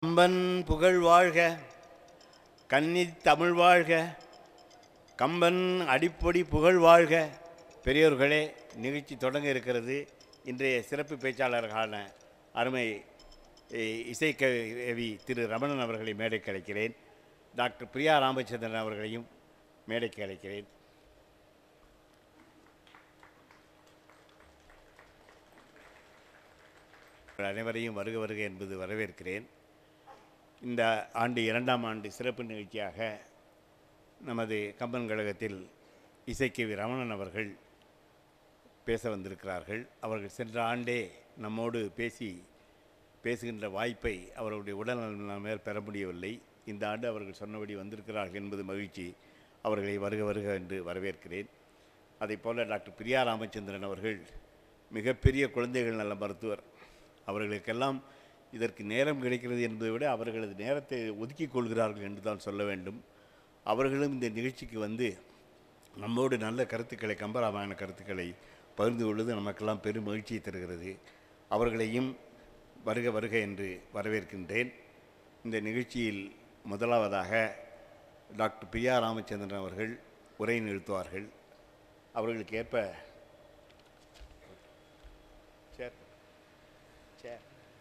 கம்பன் புகழ் வாழ்க கன்னி தமிழ் வாழ்க கம்பன் அடிப்பொடி புகழ் வாழ்க பெரியோர்களே நிகழ்ச்சி தொடங்க இருக்கிறது இன்றைய சிறப்பு பேச்சாளர்களான அருமை இ- இசைக்கவி திரு ரமணன் அவர்களை மேடைக்கு அழைக்கிறேன் டாக்டர் பிரியா ராமச்சந்திரன் அவர்களையும் மேடைக்கு அழைக்கிறேன் உங்கள் அனைவரையும் வருக வருக என்பது வரவேற்கிறேன் இந்த ஆண்டு இரண்டாம் ஆண்டு சிறப்பு நிகழ்ச்சியாக நமது கம்பன் கழகத்தில் இசைக்கவி ரமணன் அவர்கள் பேச வந்திருக்கிறார்கள் அவர்கள் சென்ற ஆண்டே நம்மோடு பேசி பேசுகின்ற வாய்ப்பை அவருடைய உடல்நலம் மேல் பெற முடியவில்லை இந்த ஆண்டு அவர்கள் சொன்னபடி வந்திருக்கிறார்கள் என்பது மகிழ்ச்சி அவர்களை வருக வருக என்று வரவேற்கிறேன் அதைப் போல டாக்டர் பிரியா ராமச்சந்திரன் அவர்கள் மிகப்பெரிய குழந்தைகள் நல மருத்துவர் அவர்களுக்கெல்லாம் இதற்கு நேரம் கிடைக்கிறது என்பதை விட அவர்களது நேரத்தை ஒதுக்கிக் கொள்கிறார்கள் என்று தான் சொல்ல வேண்டும் அவர்களும் இந்த நிகழ்ச்சிக்கு வந்து நம்மோடு நல்ல கருத்துக்களை கம்பராமாயண கருத்துக்களை பகிர்ந்து கொள்வது நமக்கெல்லாம் பெரும் மகிழ்ச்சியை தருகிறது அவர்களையும் வருக வருக என்று வரவேற்கின்றேன் இந்த நிகழ்ச்சியில் முதலாவதாக டாக்டர் பிரியா ராமச்சந்திரன் அவர்கள் உரை நிறுத்துவார்கள் அவர்களுக்கு ஏற்ப chair chair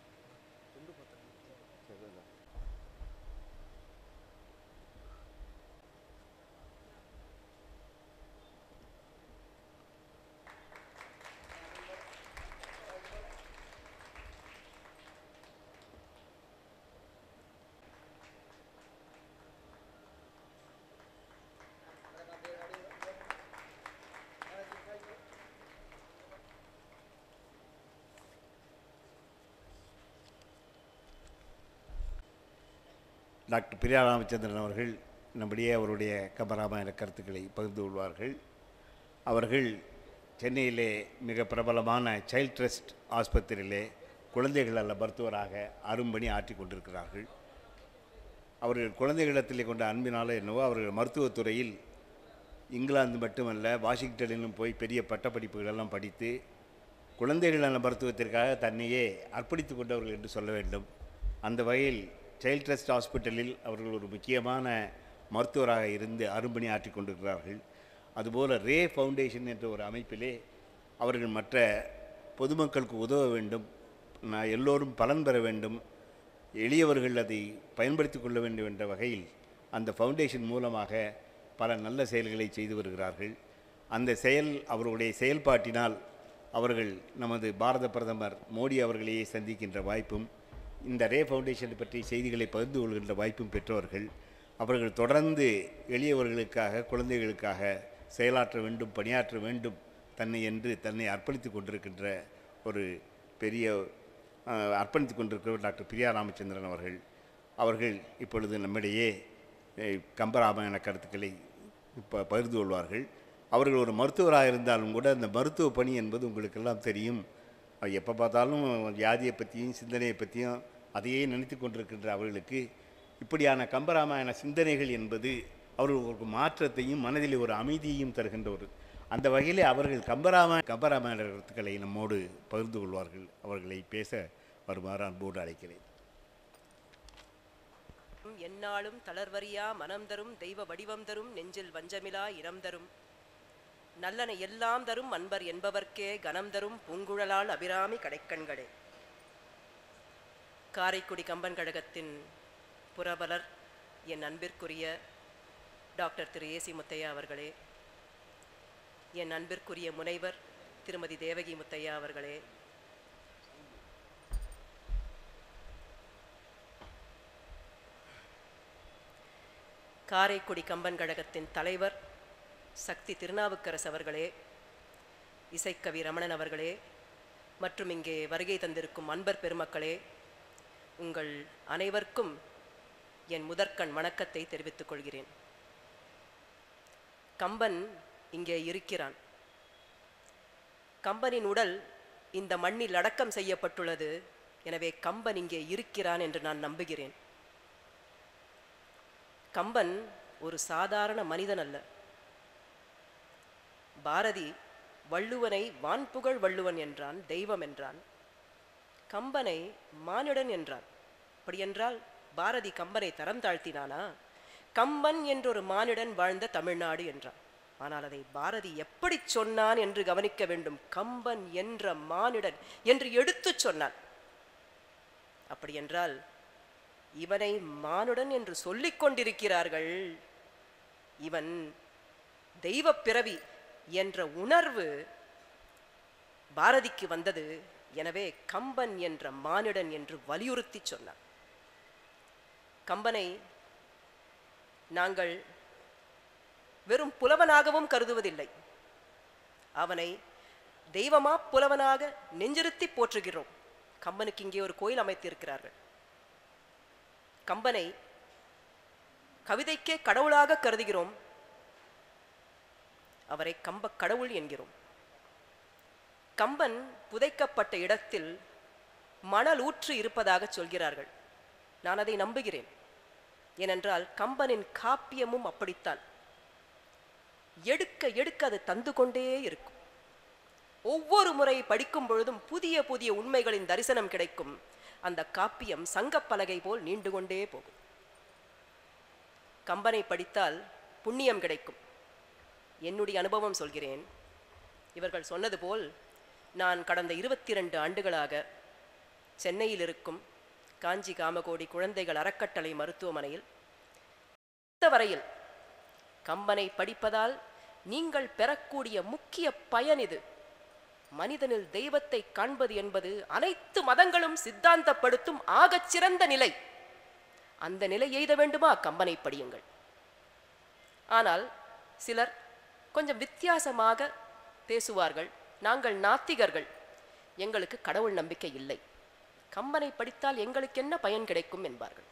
doctor Priya Ramachandran அவர்கள் நம்முடைய அவருடைய கம்பராமாயண கருத்துக்களை பகிர்ந்து கொள்வார்கள் அவர்கள் சென்னையிலே மிக பிரபலமான சைல்ட் ட்ரஸ்ட் ஆஸ்பத்திரியிலே குழந்தைகள் அல்ல மருத்துவராக அரும்பணி ஆற்றிக் கொண்டிருக்கிறார்கள் அவர்கள் குழந்தைகளிடத்திலே கொண்ட அன்பினால என்னவோ அவர்கள் மருத்துவத்துறையில் இங்கிலாந்து மட்டுமல்ல வாஷிங்டனிலும் போய் பெரிய பட்டப்படிப்புகள் எல்லாம் படித்து குழந்தைகள் நல மருத்துவத்திற்காக தன்னையே அர்ப்பணித்து கொண்டவர்கள் என்று சொல்ல வேண்டும் அந்த வகையில் சைல்ட் ட்ரஸ்ட் ஹாஸ்பிட்டலில் அவர்கள் ஒரு முக்கியமான மருத்துவராக இருந்து அரும்பணி ஆற்றிக் கொண்டிருக்கிறார்கள் அதுபோல் ரே ஃபவுண்டேஷன் என்ற ஒரு அமைப்பிலே அவர்கள் மற்ற பொதுமக்களுக்கு உதவ வேண்டும் நான் எல்லோரும் பலன் பெற வேண்டும் எளியவர்கள் அதை பயன்படுத்தி கொள்ள வேண்டும் என்ற வகையில் அந்த ஃபவுண்டேஷன் மூலமாக பல நல்ல செயல்களை செய்து வருகிறார்கள் அந்த செயல் அவருடைய செயல்பாட்டினால் அவர்கள் நமது பாரத பிரதமர் மோடி அவர்களையே சந்திக்கின்ற வாய்ப்பும் இந்த ரே ஃபவுண்டேஷன் பற்றி செய்திகளை பகிர்ந்து கொள்கின்ற வாய்ப்பும் பெற்றவர்கள் அவர்கள் தொடர்ந்து எளியவர்களுக்காக குழந்தைகளுக்காக செயலாற்ற வேண்டும் பணியாற்ற வேண்டும் தன்னை என்று தன்னை அர்ப்பணித்துக் கொண்டிருக்கின்ற ஒரு பெரிய அஹ், அர்ப்பணித்துக் கொண்டிருக்கிறவர் டாக்டர் பிரியா ராமச்சந்திரன் அவர்கள் அவர்கள் இப்பொழுது நம்மிடையே அஹ், கம்பராமாயண கருத்துக்களை இப்போ பகிர்ந்து கொள்வார்கள் அவர்கள் ஒரு மருத்துவராக இருந்தாலும் கூட அந்த மருத்துவ பணி என்பது உங்களுக்கெல்லாம் தெரியும் எப்போ பார்த்தாலும் வியாதியை பற்றியும் சிந்தனையை பற்றியும் அதையே நினைத்து கொண்டிருக்கின்ற அவர்களுக்கு இப்படியான கம்பராமாயண சிந்தனைகள் என்பது அவர்களுக்கு ஒரு மாற்றத்தையும் மனதில் ஒரு அமைதியையும் தருகின்ற ஒரு அந்த வகையிலே அவர்கள் கம்பராமாய கம்பராமாயண கருத்துக்களை நம்மோடு பகிர்ந்து கொள்வார்கள் அவர்களை பேச வருமாறு அன்போடு அழைக்கிறேன் எந்நாளும் தளர்வறியா மனம் தரும் தெய்வ வடிவம் தரும் நெஞ்சில் வஞ்சமிலா இனம் தரும் நல்லன எல்லாம் தரும் அன்பர் என்பவர்க்கே கனம் தரும் பூங்குழலால் அபிராமி கடைக்கண்களே காரைக்குடி கம்பன் கழகத்தின் புரவலர் என் அன்பிற்குரிய டாக்டர் திரு ஏசி முத்தையா அவர்களே என் அன்பிற்குரிய முனைவர் திருமதி தேவகி முத்தையா அவர்களே காரைக்குடி கம்பன் கழகத்தின் தலைவர் சக்தி திருநாவுக்கரசு அவர்களே இசைக்கவி ரமணன் அவர்களே மற்றும் இங்கே வருகை தந்திருக்கும் அன்பர் பெருமக்களே உங்கள் அனைவருக்கும் என் முதற்கண் வணக்கத்தை தெரிவித்துக் கொள்கிறேன் கம்பன் இங்கே இருக்கிறான் கம்பனின் உடல் இந்த மண்ணில் அடக்கம் செய்யப்பட்டுள்ளது எனவே கம்பன் இங்கே இருக்கிறான் என்று நான் நம்புகிறேன் கம்பன் ஒரு சாதாரண மனிதன் அல்ல பாரதி வள்ளுவனை வான்புகழ் வள்ளுவன் என்றான் தெய்வம் என்றான் கம்பனை மானிடன் என்றான் அப்படியென்றால் பாரதி கம்பனை தரம் தாழ்த்தினானா கம்பன் என்றொரு மானிடன் வாழ்ந்த தமிழ்நாடு என்றான் ஆனால் அதை பாரதி எப்படி சொன்னான் என்று கவனிக்க வேண்டும் கம்பன் என்ற மானிடன் என்று எடுத்துச் சொன்னான் அப்படி என்றால் இவனை மானுடன் என்று சொல்லிக் கொண்டிருக்கிறார்கள் இவன் தெய்வப் பிறவி என்ற உணர்வு பாரதிக்கு வந்தது எனவே கம்பன் என்ற மானிடன் என்று வலியுறுத்தி சொன்னான் கம்பனை நாங்கள் வெறும் புலவனாகவும் கருதுவதில்லை அவனை தெய்வமா புலவனாக நெஞ்சிருத்தி போற்றுகிறோம் கம்பனுக்கு இங்கே ஒரு கோயில் அமைத்திருக்கிறார்கள் கம்பனை கவிதைக்கே கடவுளாக கருதுகிறோம் அவரை கம்ப கடவுள் என்கிறோம் கம்பன் புதைக்கப்பட்ட இடத்தில் மணல் ஊற்று இருப்பதாக சொல்கிறார்கள் நான் அதை நம்புகிறேன் ஏனென்றால் கம்பனின் காப்பியமும் அப்படித்தான் எடுக்க எடுக்க அது தந்து கொண்டே இருக்கும் ஒவ்வொரு முறை படிக்கும் பொழுதும் புதிய புதிய உண்மைகளின் தரிசனம் கிடைக்கும் அந்த காப்பியம் சங்கப்பலகை போல் நீண்டு கொண்டே போகும் கம்பனை படித்தால் புண்ணியம் கிடைக்கும் என்னுடைய அனுபவம் சொல்கிறேன் இவர்கள் சொன்னது போல் நான் கடந்த இருபத்தி ரெண்டு ஆண்டுகளாக சென்னையில் இருக்கும் காஞ்சி காமகோடி குழந்தைகள் அறக்கட்டளை மருத்துவமனையில் வரையில் கம்பனை படிப்பதால் நீங்கள் பெறக்கூடிய முக்கிய பயன் இது மனிதனில் தெய்வத்தை காண்பது என்பது அனைத்து மதங்களும் சித்தாந்தப்படுத்தும் ஆகச் சிறந்த நிலை அந்த நிலை எய்த வேண்டுமா கம்பனை படியுங்கள் ஆனால் சிலர் கொஞ்சம் வித்தியாசமாக பேசுவார்கள் நாங்கள் நாத்திகர்கள் எங்களுக்கு கடவுள் நம்பிக்கை இல்லை கம்பனை படித்தால் எங்களுக்கு என்ன பயன் கிடைக்கும் என்பார்கள்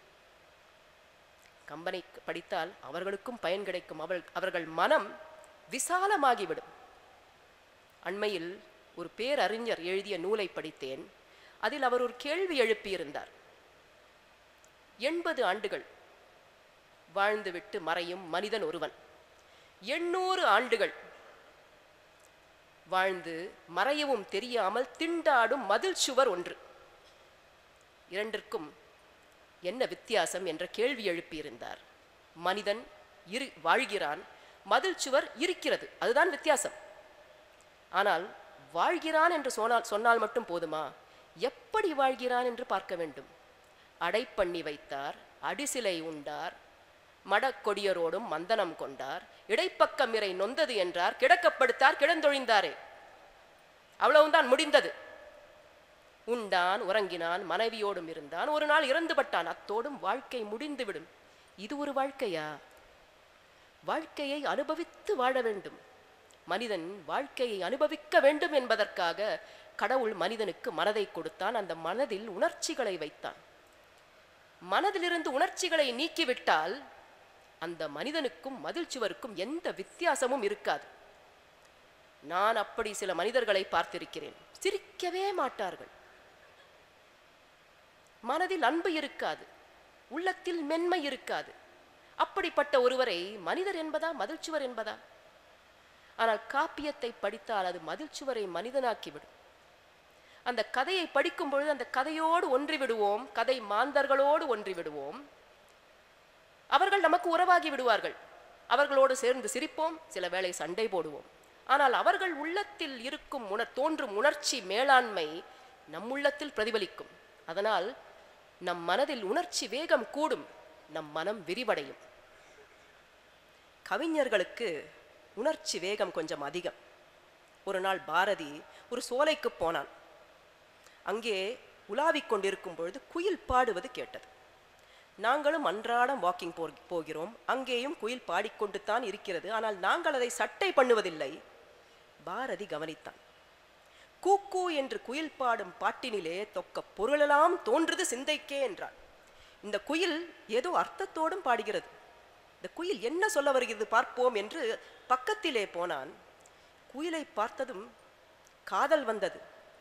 கம்பனை படித்தால் அவர்களுக்கும் பயன் கிடைக்கும் அவள் அவர்கள் மனம் விசாலமாகிவிடும் அண்மையில் ஒரு பேரறிஞர் எழுதிய நூலை படித்தேன் அதில் அவர் ஒரு கேள்வி எழுப்பியிருந்தார் எண்பது ஆண்டுகள் வாழ்ந்துவிட்டு மறையும் மனிதன் ஒருவன் எண்ணூறு ஆண்டுகள் வாழ்ந்து மறையவும் தெரியாமல் திண்டாடும் மதில் சுவர் ஒன்று இரண்டிற்கும் என்ன வித்தியாசம் என்ற கேள்வி எழுப்பியிருந்தார் மனிதன் இரு வாழ்கிறான் மதில் சுவர் இருக்கிறது அதுதான் வித்தியாசம் ஆனால் வாழ்கிறான் என்று சொன்னால் சொன்னால் மட்டும் போதுமா எப்படி வாழ்கிறான் என்று பார்க்க வேண்டும் அடைப்பண்ணி வைத்தார் அடிசிலை உண்டார் மடக்கொடியரோடும் மந்தனம் கொண்டார் இடைப்பக்கம் இறை நொந்தது என்றார் கிடக்கப்படுத்தார் கிடந்தொழிந்தாரே அவ்வளவுதான் முடிந்தது உண்டான் உறங்கினான் மனைவியோடும் இருந்தான் ஒரு நாள் இறந்துபட்டான் அத்தோடும் வாழ்க்கை முடிந்துவிடும் இது ஒரு வாழ்க்கையா வாழ்க்கையை அனுபவித்து வாழ வேண்டும் மனிதன் வாழ்க்கையை அனுபவிக்க வேண்டும் என்பதற்காக கடவுள் மனிதனுக்கு மனதை கொடுத்தான் அந்த மனதில் உணர்ச்சிகளை வைத்தான் மனதிலிருந்து உணர்ச்சிகளை நீக்கிவிட்டால் அந்த மனிதனுக்கும் மதில் சுவருக்கும் எந்த வித்தியாசமும் இருக்காது நான் அப்படி சில மனிதர்களை பார்த்திருக்கிறேன் சிரிக்கவே மாட்டார்கள் மனதில் அன்பு இருக்காது உள்ளத்தில் மென்மை இருக்காது அப்படிப்பட்ட ஒருவரை மனிதர் என்பதா மதில் சுவர் என்பதா ஆனால் காப்பியத்தை படித்தால் அது மதில் சுவரை மனிதனாக்கிவிடும் அந்த கதையை படிக்கும் பொழுது அந்த கதையோடு ஒன்றி விடுவோம் கதை மாந்தர்களோடு ஒன்றி விடுவோம் அவர்கள் நமக்கு உறவாகி விடுவார்கள் அவர்களோடு சேர்ந்து சிரிப்போம் சில வேளை சண்டை போடுவோம் ஆனால் அவர்கள் உள்ளத்தில் இருக்கும் உணர் தோன்றும் உணர்ச்சி மேலாண்மை நம் உள்ளத்தில் பிரதிபலிக்கும் அதனால் நம் மனதில் உணர்ச்சி வேகம் கூடும் நம் மனம் விரிவடையும் கவிஞர்களுக்கு உணர்ச்சி வேகம் கொஞ்சம் அதிகம் ஒரு நாள் பாரதி ஒரு சோலைக்கு போனான் அங்கே உலாவிக் கொண்டிருக்கும் பொழுது குயில் பாடுவது கேட்டது நாங்களும் அன்றாடம் வாக்கிங் போ போகிறோம் அங்கேயும் குயில் பாடிக்கொண்டு தான் இருக்கிறது ஆனால் நாங்கள் அதை சட்டை பண்ணுவதில்லை பாரதி கவனித்தான் கூக்கூ என்று குயில் பாடும் பாட்டினிலே தொக்க பொருளெல்லாம் தோன்றுது சிந்தைக்கே என்றான் இந்த குயில் ஏதோ அர்த்தத்தோடும் பாடுகிறது இந்த குயில் என்ன சொல்ல வருகிறது பார்ப்போம் என்று பக்கத்திலே போனான் குயிலை பார்த்ததும் காதல் வந்தது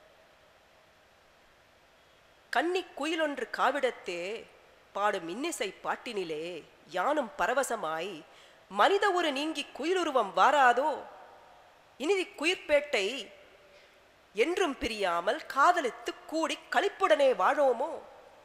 கன்னி குயிலொன்று காவிடத்தே பாடும் இன்னிசை பாட்டினிலே யானும் பரவசமாய் மனித ஒரு நீங்கி குயிலுருவம் வாராதோ இனிதி குயிர்பேட்டை என்றும் பிரியாமல் காதலித்து கூடி களிப்புடனே வாழோமோ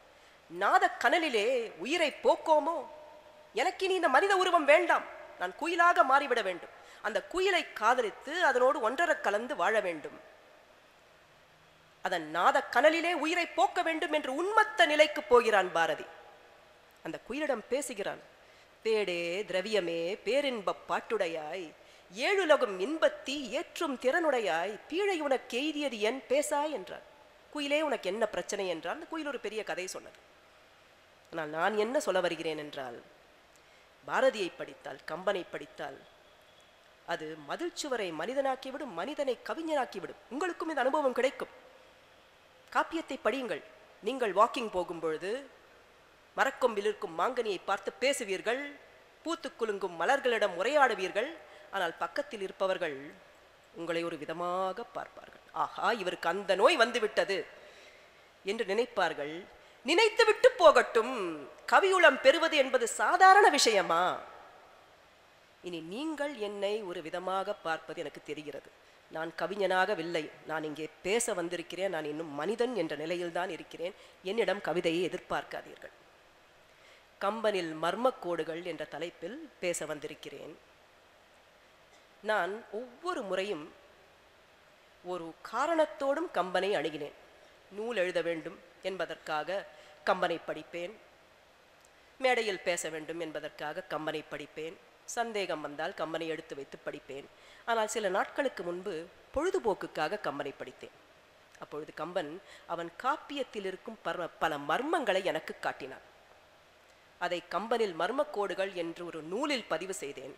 நாத கனலிலே உயிரை போக்கோமோ எனக்கு இனி இந்த மனித உருவம் வேண்டாம் நான் குயிலாக மாறிவிட வேண்டும் அந்த குயிலை காதலித்து அதனோடு ஒன்றரக் கலந்து வாழ வேண்டும் அதன் நாத கனலிலே உயிரை போக்க வேண்டும் என்று உன்மத்த நிலைக்கு போகிறான் பாரதி அந்த குயிலிடம் பேசுகிறான் பேடே திரவியமே பேரின்பப் பாட்டுடையாய் ஏழுலகும் இன்பத்தி ஏற்றும் திறனுடையாய் பீழை உனக்கு எய்தியது என் பேசாய் என்றார் குயிலே உனக்கு என்ன பிரச்சனை என்றால் அந்த குயில் ஒரு பெரிய கதை சொன்னது ஆனால் நான் என்ன சொல்ல வருகிறேன் என்றால் பாரதியை படித்தால் கம்பனை படித்தால் அது மதில் சுவரை மனிதனாக்கிவிடும் மனிதனை கவிஞனாக்கிவிடும் உங்களுக்கும் இந்த அனுபவம் கிடைக்கும் காப்பியத்தை படியுங்கள் நீங்கள் வாக்கிங் போகும் பொழுது மரக்கொம்பில் இருக்கும் மாங்கனியை பார்த்து பேசுவீர்கள் பூத்து குலுங்கும் மலர்களிடம் உரையாடுவீர்கள் ஆனால் பக்கத்தில் இருப்பவர்கள் உங்களை ஒரு விதமாக பார்ப்பார்கள் ஆஹா இவருக்கு அந்த நோய் வந்துவிட்டது என்று நினைப்பார்கள் நினைத்து விட்டு போகட்டும் கவியுளம் பெறுவது என்பது சாதாரண விஷயமா இனி நீங்கள் என்னை ஒரு விதமாக பார்ப்பது எனக்கு தெரிகிறது நான் கவிஞனாகவில்லை நான் இங்கே பேச வந்திருக்கிறேன் நான் இன்னும் மனிதன் என்ற நிலையில்தான் இருக்கிறேன் என்னிடம் கவிதையை எதிர்பார்க்காதீர்கள் கம்பனில் மர்மக்கோடுகள் என்ற தலைப்பில் பேச வந்திருக்கிறேன் நான் ஒவ்வொரு முறையும் ஒரு காரணத்தோடும் கம்பனை அணுகினேன் நூல் எழுத வேண்டும் என்பதற்காக கம்பனை படிப்பேன் மேடையில் பேச வேண்டும் என்பதற்காக கம்பனை படிப்பேன் சந்தேகம் வந்தால் கம்பனை எடுத்து வைத்து படிப்பேன் ஆனால் சில நாட்களுக்கு முன்பு பொழுதுபோக்குக்காக கம்பனை படித்தேன் அப்பொழுது கம்பன் அவன் காப்பியத்தில் இருக்கும் பர பல மர்மங்களை எனக்கு காட்டினான் அதை கம்பனில் மர்மக்கோடுகள் என்று ஒரு நூலில் பதிவு செய்தேன்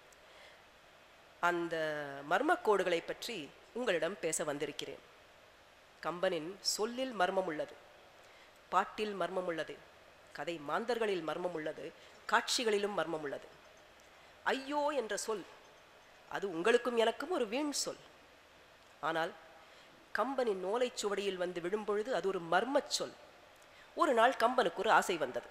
அந்த மர்மக்கோடுகளை பற்றி உங்களிடம் பேச வந்திருக்கிறேன் கம்பனின் சொல்லில் மர்மம் உள்ளது பாட்டில் மர்மம் உள்ளது கதை மாந்தர்களில் மர்மம் உள்ளது காட்சிகளிலும் மர்மம் உள்ளது ஐயோ என்ற சொல் அது உங்களுக்கும் எனக்கும் ஒரு வீண் சொல் ஆனால் கம்பனின் ஓலைச்சுவடியில் வந்து விழும்பொழுது அது ஒரு மர்மச் சொல் ஒரு நாள் கம்பனுக்கு ஒரு ஆசை வந்தது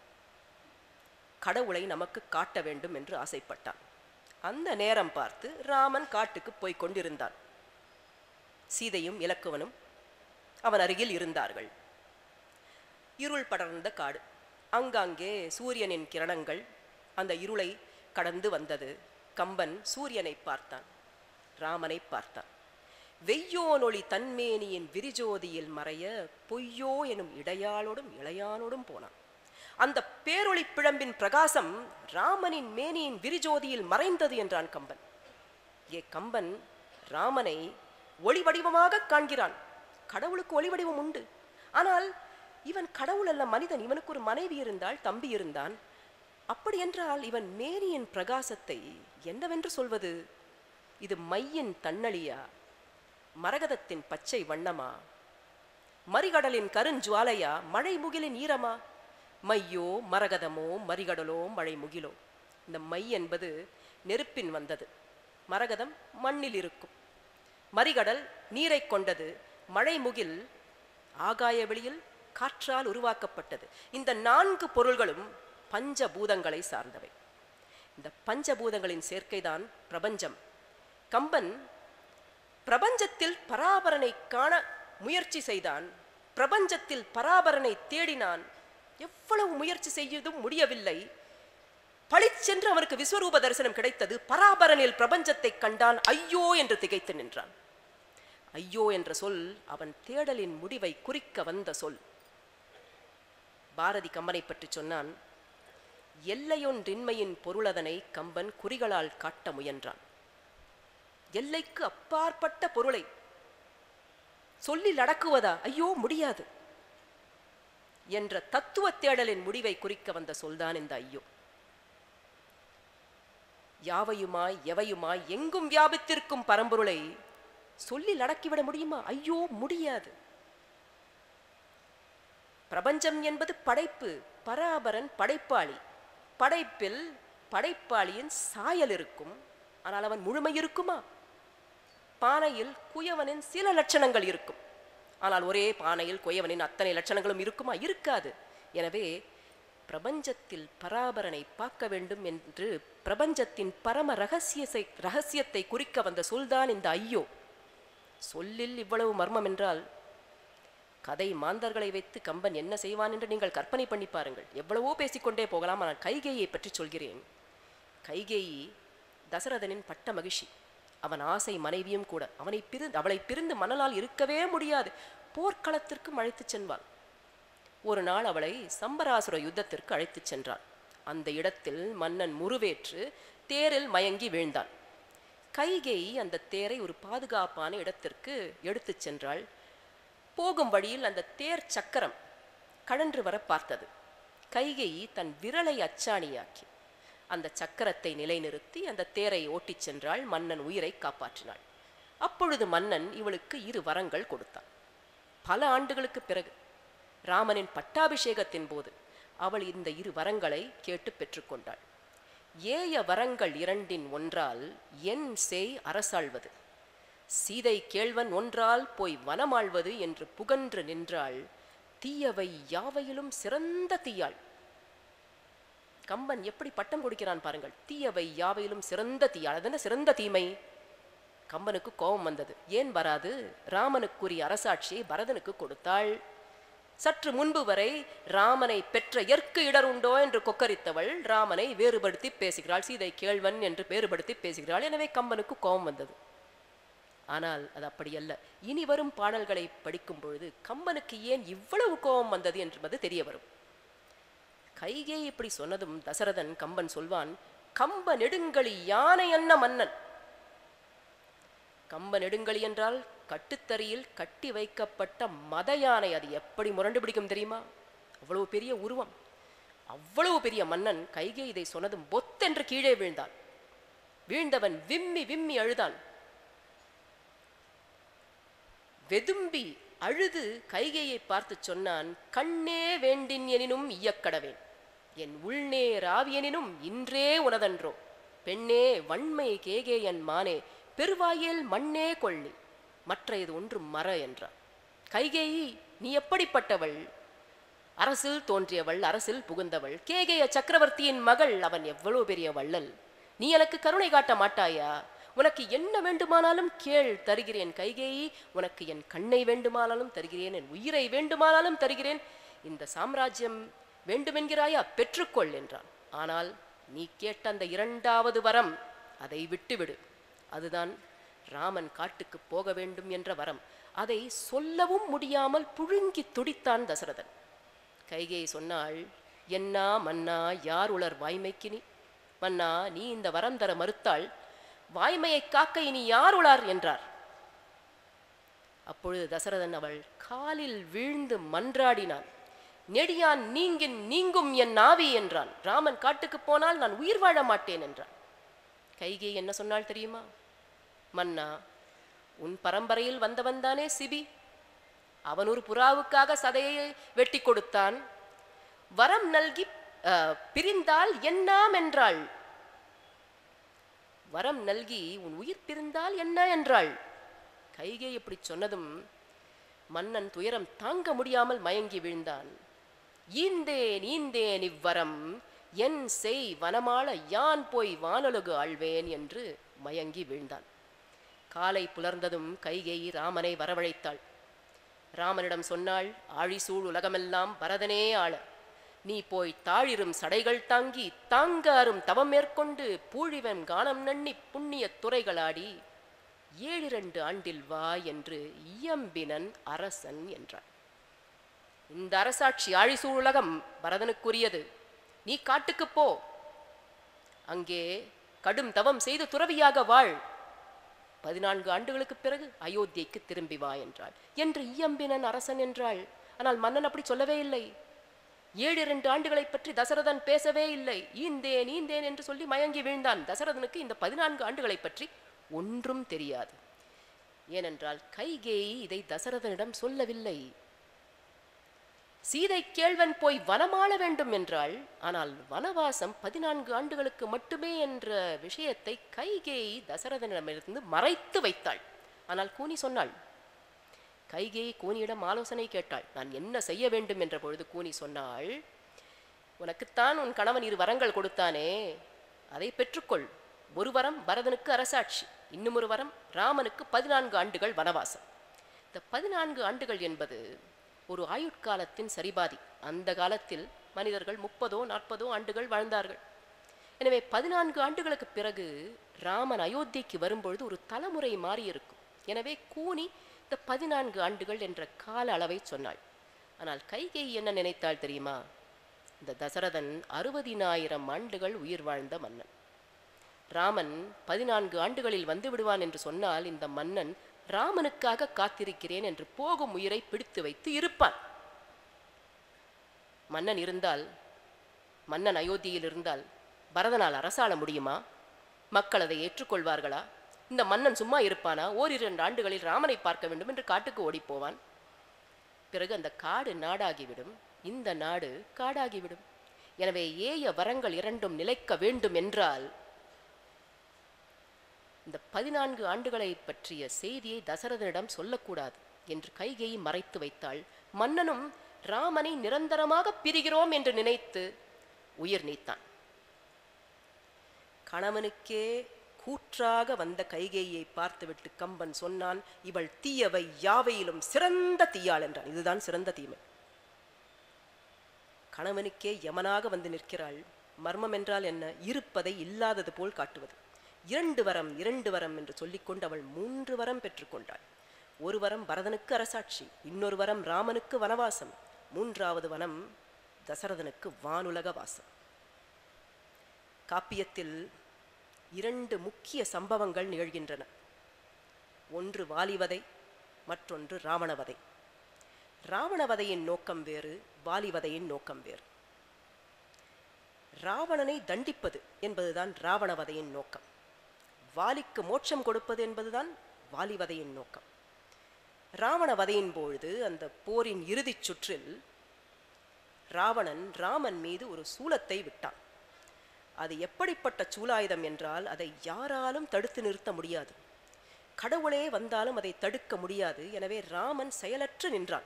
கடவுளை நமக்கு காட்ட வேண்டும் என்று ஆசைப்பட்டான் அந்த நேரம் பார்த்து ராமன் காட்டுக்கு போய்க் கொண்டிருந்தான் சீதையும் இலக்குவனும் அவன் அருகில் இருந்தார்கள் இருள் படர்ந்த காடு அங்காங்கே சூரியனின் கிரணங்கள் அந்த இருளை கடந்து வந்தது கம்பன் சூரியனை பார்த்தான் ராமனை பார்த்தான் வெய்யோனொளி தன்மேனியின் விரிஜோதியில் மறைய பொய்யோ எனும் இடையாளோடும் இளையானோடும் போனான் அந்த பேரொளி பிழம்பின் பிரகாசம் ராமனின் மேனியின் விரிஜோதியில் மறைந்தது என்றான் கம்பன் ஏ கம்பன் ராமனை ஒளி வடிவமாக காண்கிறான் கடவுளுக்கு ஒளி வடிவம் உண்டு ஆனால் இவன் கடவுள் அல்ல மனிதன் இவனுக்கு ஒரு மனைவி இருந்தால் தம்பி இருந்தான் அப்படி என்றால் இவன் மேனியின் பிரகாசத்தை என்னவென்று சொல்வது இது மையின் தன்னழியா மரகதத்தின் பச்சை வண்ணமா மறிகடலின் கருஞ்சுவாலையா மழை முகிலின் ஈரமா மையோ மரகதமோ மறிகடலோ மழை முகிலோ இந்த மை என்பது நெருப்பின் வந்தது மரகதம் மண்ணில் இருக்கும் மறிகடல் நீரை கொண்டது மழை முகில் ஆகாய வெளியில் காற்றால் உருவாக்கப்பட்டது இந்த நான்கு பொருள்களும் பஞ்சபூதங்களை சார்ந்தவை இந்த பஞ்சபூதங்களின் சேர்க்கைதான் பிரபஞ்சம் கம்பன் பிரபஞ்சத்தில் பராபரனை காண முயற்சி செய்தான் பிரபஞ்சத்தில் பராபரனை தேடினான் எவ்வளவு முயற்சி செய்யதும் முடியவில்லை பளிச்சென்று அவனுக்கு விஸ்வரூப தரிசனம் கிடைத்தது பராபரனில் பிரபஞ்சத்தை கண்டான் ஐயோ என்று திகைத்து நின்றான் ஐயோ என்ற சொல் அவன் தேடலின் முடிவை குறிக்க வந்த சொல் பாரதி கம்பனை பற்றி சொன்னான் எல்லையொன்றின்மையின் பொருளதனை கம்பன் குறிகளால் காட்ட முயன்றான் எல்லைக்கு அப்பாற்பட்ட பொருளை சொல்லில் அடக்குவதா ஐயோ முடியாது என்ற தத்துவ தேடலின் முடிவை குறிக்க வந்த சொல்தான் இந்த ஐயோ யாவையுமாய் எவையுமாய் எங்கும் வியாபித்திருக்கும் பரம்பொருளை சொல்லில் அடக்கிவிட முடியுமா ஐயோ முடியாது பிரபஞ்சம் என்பது படைப்பு பராபரன் படைப்பாளி படைப்பில் படைப்பாளியின் சாயல் இருக்கும் ஆனால் அவன் முழுமை இருக்குமா பானையில் குயவனின் சில லட்சணங்கள் இருக்கும் ஆனால் ஒரே பானையில் குயவனின் அத்தனை லட்சணங்களும் இருக்குமா இருக்காது எனவே பிரபஞ்சத்தில் பராபரனை பார்க்க வேண்டும் என்று பிரபஞ்சத்தின் பரம ரகசியத்தை ரகசியத்தை குறிக்க வந்த சொல்தான் இந்த ஐயோ சொல்லில் இவ்வளவு மர்மம் என்றால் கதை மாந்தர்களை வைத்து கம்பன் என்ன செய்வான் என்று நீங்கள் கற்பனை பண்ணி பாருங்கள் எவ்வளவோ பேசிக்கொண்டே போகலாம் ஆனால் கைகேயை பற்றி சொல்கிறேன் கைகேயி தசரதனின் பட்ட மகிழ்ச்சி அவன் ஆசை மனைவியும் கூட அவனை பிரி அவளை பிரிந்து மணலால் இருக்கவே முடியாது போர்க்களத்திற்கும் அழைத்துச் சென்றாள் ஒரு நாள் அவளை சம்பராசுர யுத்தத்திற்கு அழைத்துச் சென்றான் அந்த இடத்தில் மன்னன் முருவேற்று தேரில் மயங்கி வீழ்ந்தான் கைகேயி அந்த தேரை ஒரு பாதுகாப்பான இடத்திற்கு எடுத்துச் சென்றாள் போகும் வழியில் அந்த தேர் சக்கரம் கழன்று வர பார்த்தது கைகேயி தன் விரலை அச்சாணியாக்கி அந்த சக்கரத்தை நிலைநிறுத்தி அந்த தேரை ஓட்டிச் சென்றாள் மன்னன் உயிரை காப்பாற்றினாள் அப்பொழுது மன்னன் இவளுக்கு இரு வரங்கள் கொடுத்தான் பல ஆண்டுகளுக்கு பிறகு ராமனின் பட்டாபிஷேகத்தின் போது அவள் இந்த இரு வரங்களை கேட்டு பெற்றுக்கொண்டாள் ஏய வரங்கள் இரண்டின் ஒன்றால் என் சேய் அரசாள்வது சீதை கேள்வன் ஒன்றால் போய் வனமாள்வது என்று புகன்று நின்றாள் தீயவை யாவையிலும் சிறந்த தீயாள் கம்பன் எப்படி பட்டம் கொடுக்கிறான் பாருங்கள் தீயவை யாவையிலும் சிறந்த தீயாள் அதென்ன சிறந்த தீமை கம்பனுக்கு கோபம் வந்தது ஏன் வராது ராமனுக்குரிய அரசாட்சியை பரதனுக்கு கொடுத்தாள் சற்று முன்பு வரை ராமனை பெற்ற எற்கு இடர் உண்டோ என்று கொக்கரித்தவள் ராமனை வேறுபடுத்தி பேசுகிறாள் சீதை கேள்வன் என்று வேறுபடுத்தி பேசுகிறாள் எனவே கம்பனுக்கு கோபம் வந்தது ஆனால் அது அப்படியல்ல இனி வரும் பாடல்களை படிக்கும் பொழுது கம்பனுக்கு ஏன் இவ்வளவு கோபம் வந்தது என்பது தெரிய வரும் கைகே இப்படி சொன்னதும் தசரதன் கம்பன் சொல்வான் கம்ப நெடுங்களி யானை என்ன மன்னன் கம்ப நெடுங்களி என்றால் கட்டுத்தறியில் கட்டி வைக்கப்பட்ட மத யானை அது எப்படி முரண்டு பிடிக்கும் தெரியுமா அவ்வளவு பெரிய உருவம் அவ்வளவு பெரிய மன்னன் கைகே இதை சொன்னதும் பொத்தென்று கீழே வீழ்ந்தான் வீழ்ந்தவன் விம்மி விம்மி அழுதான் வெதும்பி அழுது கைகையை பார்த்து சொன்னான் கண்ணே வேண்டின் எனினும் இயக்கடவேன் என் உள்நே ராவியனினும் இன்றே உனதன்றோ பெண்ணே வன்மை கேகே என் மானே பெருவாயேல் மண்ணே கொள்ளி மற்ற இது ஒன்று மற என்றார் கைகேயி நீ எப்படிப்பட்டவள் அரசில் தோன்றியவள் அரசில் புகுந்தவள் கேகேய சக்கரவர்த்தியின் மகள் அவன் எவ்வளவு பெரிய வள்ளல் நீ எனக்கு கருணை காட்ட மாட்டாயா உனக்கு என்ன வேண்டுமானாலும் கேள் தருகிறேன் கைகேயி உனக்கு என் கண்ணை வேண்டுமானாலும் தருகிறேன் என் உயிரை வேண்டுமானாலும் தருகிறேன் இந்த சாம்ராஜ்யம் வேண்டுமென்கிறாயா பெற்றுக்கொள் என்றான் ஆனால் நீ கேட்ட அந்த இரண்டாவது வரம் அதை விட்டுவிடு அதுதான் ராமன் காட்டுக்கு போக வேண்டும் என்ற வரம் அதை சொல்லவும் முடியாமல் புழுங்கி துடித்தான் தசரதன் கைகேயி சொன்னாள் என்னா மன்னா யார் உளர் வாய்மைக்கினி மன்னா நீ இந்த வரம் தர மறுத்தாள் வாய்மையை காக்க இனி யார் உளார் என்றார் அப்பொழுது தசரதன் அவள் காலில் வீழ்ந்து மன்றாடினான் நெடியான் நீங்கின் நீங்கும் என் நாவி என்றான் ராமன் காட்டுக்கு போனால் நான் உயிர் வாழ மாட்டேன் என்றான் கைகே என்ன சொன்னாள் தெரியுமா மன்னா உன் பரம்பரையில் வந்தவன் தானே சிபி அவன் ஒரு புறாவுக்காக சதையை வெட்டி கொடுத்தான் வரம் நல்கி அஹ், பிரிந்தால் என்னாம் என்றாள் வரம் நல்கி உன் உயிர் பிரிந்தால் என்ன என்றாள் கைகே இப்படி சொன்னதும் மன்னன் துயரம் தாங்க முடியாமல் மயங்கி வீழ்ந்தான் ஈந்தேன் ஈந்தேன் இவ்வரம் என் செய் வனமாள யான் போய் வானொலுகு ஆழ்வேன் என்று மயங்கி வீழ்ந்தான் காலை புலர்ந்ததும் கைகேயி ராமனை வரவழைத்தாள் ராமனிடம் சொன்னாள் ஆழிசூழ் உலகமெல்லாம் பரதனே ஆள நீ போய் தாழிரும் சடைகள் தாங்கி தாங்க அரும் தவம் மேற்கொண்டு பூழிவன் கானம் நன்னி புண்ணிய துறைகளாடி ஏழிரண்டு ஆண்டில் வா என்று இயம்பினன் அரசன் என்றான் இந்த அரசாட்சி ஆழிசூழ் உலகம் பரதனுக்குரியது நீ காட்டுக்குப் போ அங்கே கடும் தவம் செய்து துறவியாக வாழ் பதினான்கு ஆண்டுகளுக்கு பிறகு அயோத்தியைக்கு திரும்பி வா என்றாள் என்று இயம்பினன் அரசன் என்றாள் ஆனால் மன்னன் அப்படி சொல்லவே இல்லை ஏழு இரண்டு ஆண்டுகளை பற்றி தசரதன் பேசவே இல்லை ஈந்தேன் ஈந்தேன் என்று சொல்லி மயங்கி வீழ்ந்தான் தசரதனுக்கு இந்த பதினான்கு ஆண்டுகளை பற்றி ஒன்றும் தெரியாது ஏனென்றால் கைகேயி இதை தசரதனிடம் சொல்லவில்லை சீதை கேள்வன் போய் வனமாள வேண்டும் என்றாள் ஆனால் வனவாசம் பதினான்கு ஆண்டுகளுக்கு மட்டுமே என்ற விஷயத்தை கைகேயி தசரதனிடமிருந்து மறைத்து வைத்தாள் ஆனால் கூனி சொன்னாள் கைகேயி கூனியிடம் ஆலோசனை கேட்டாள் நான் என்ன செய்ய வேண்டும் என்ற பொழுது கூனி சொன்னாள் உனக்குத்தான் உன் கணவன் இரு வரங்கள் கொடுத்தானே அதை பெற்றுக்கொள் ஒரு வரம் பரதனுக்கு அரசாட்சி இன்னும் ஒரு வரம் ராமனுக்கு பதினான்கு ஆண்டுகள் வனவாசம் இந்த பதினான்கு ஆண்டுகள் என்பது ஒரு ஆயுட்காலத்தின் சரிபாதி அந்த காலத்தில் மனிதர்கள் முப்பதோ நாற்பதோ ஆண்டுகள் வாழ்ந்தார்கள் எனவே பதினான்கு ஆண்டுகளுக்கு பிறகு ராமன் அயோத்திக்கு வரும்பொழுது ஒரு தலைமுறை மாறி இருக்கும் எனவே கூனி இந்த பதினான்கு ஆண்டுகள் என்ற கால அளவை சொன்னாள் ஆனால் கைகை என்ன நினைத்தாள் தெரியுமா இந்த தசரதன் அறுபதினாயிரம் ஆண்டுகள் உயிர் வாழ்ந்த மன்னன் ராமன் பதினான்கு ஆண்டுகளில் வந்து விடுவான் என்று சொன்னால் இந்த மன்னன் ராமனுக்காக காத்திருக்கிறேன் என்று போகும் உயிரை பிடித்து வைத்து இருப்பான் மன்னன் இருந்தால் மன்னன் அயோத்தியில் இருந்தால் பரதனால் அரசாள முடியுமா மக்கள் அதை ஏற்றுக்கொள்வார்களா இந்த மன்னன் சும்மா இருப்பானா ஓரிரண்டு ஆண்டுகளில் ராமனை பார்க்க வேண்டும் என்று காட்டுக்கு ஓடிப்போவான் பிறகு அந்த காடு நாடாகிவிடும் இந்த நாடு காடாகிவிடும் எனவே ஏய வரங்கள் இரண்டும் நிலைக்க வேண்டும் என்றால் இந்த பதினான்கு ஆண்டுகளை பற்றிய செய்தியை தசரதனிடம் சொல்லக்கூடாது என்று கைகையை மறைத்து வைத்தாள் மன்னனும் ராமனை நிரந்தரமாக பிரிகிறோம் என்று நினைத்து உயிர் நீத்தான் கணவனுக்கே கூற்றாக வந்த கைகேயை பார்த்துவிட்டு கம்பன் சொன்னான் இவள் தீயவை யாவையிலும் சிறந்த தீயாள் என்றான் இதுதான் சிறந்த தீமை கணவனுக்கே யமனாக வந்து நிற்கிறாள் மர்மம் என்றால் என்ன இருப்பதை இல்லாதது போல் காட்டுவது இரண்டு வரம் இரண்டு வரம் என்று சொல்லிக்கொண்டு அவள் மூன்று வரம் பெற்றுக்கொண்டாள் ஒரு வரம் பரதனுக்கு அரசாட்சி இன்னொரு வரம் ராமனுக்கு வனவாசம் மூன்றாவது வனம் தசரதனுக்கு வானுலக வாசம் காப்பியத்தில் இரண்டு முக்கிய சம்பவங்கள் நிகழ்கின்றன ஒன்று வாலிவதை மற்றொன்று ராவணவதை ராவணவதையின் நோக்கம் வேறு வாலிவதையின் நோக்கம் வேறு ராவணனை தண்டிப்பது என்பதுதான் ராவணவதையின் நோக்கம் வாலிக்கு மோட்சம் கொடுப்பது என்பதுதான் வாலிவதையின் நோக்கம் ராவணவதையின் பொழுது அந்த போரின் இறுதிச் சுற்றில் ராவணன் ராமன் மீது ஒரு சூலத்தை விட்டான் அது எப்படிப்பட்ட சூலாயுதம் என்றால் அதை யாராலும் தடுத்து நிறுத்த முடியாது கடவுளே வந்தாலும் அதை தடுக்க முடியாது எனவே ராமன் செயலற்று நின்றான்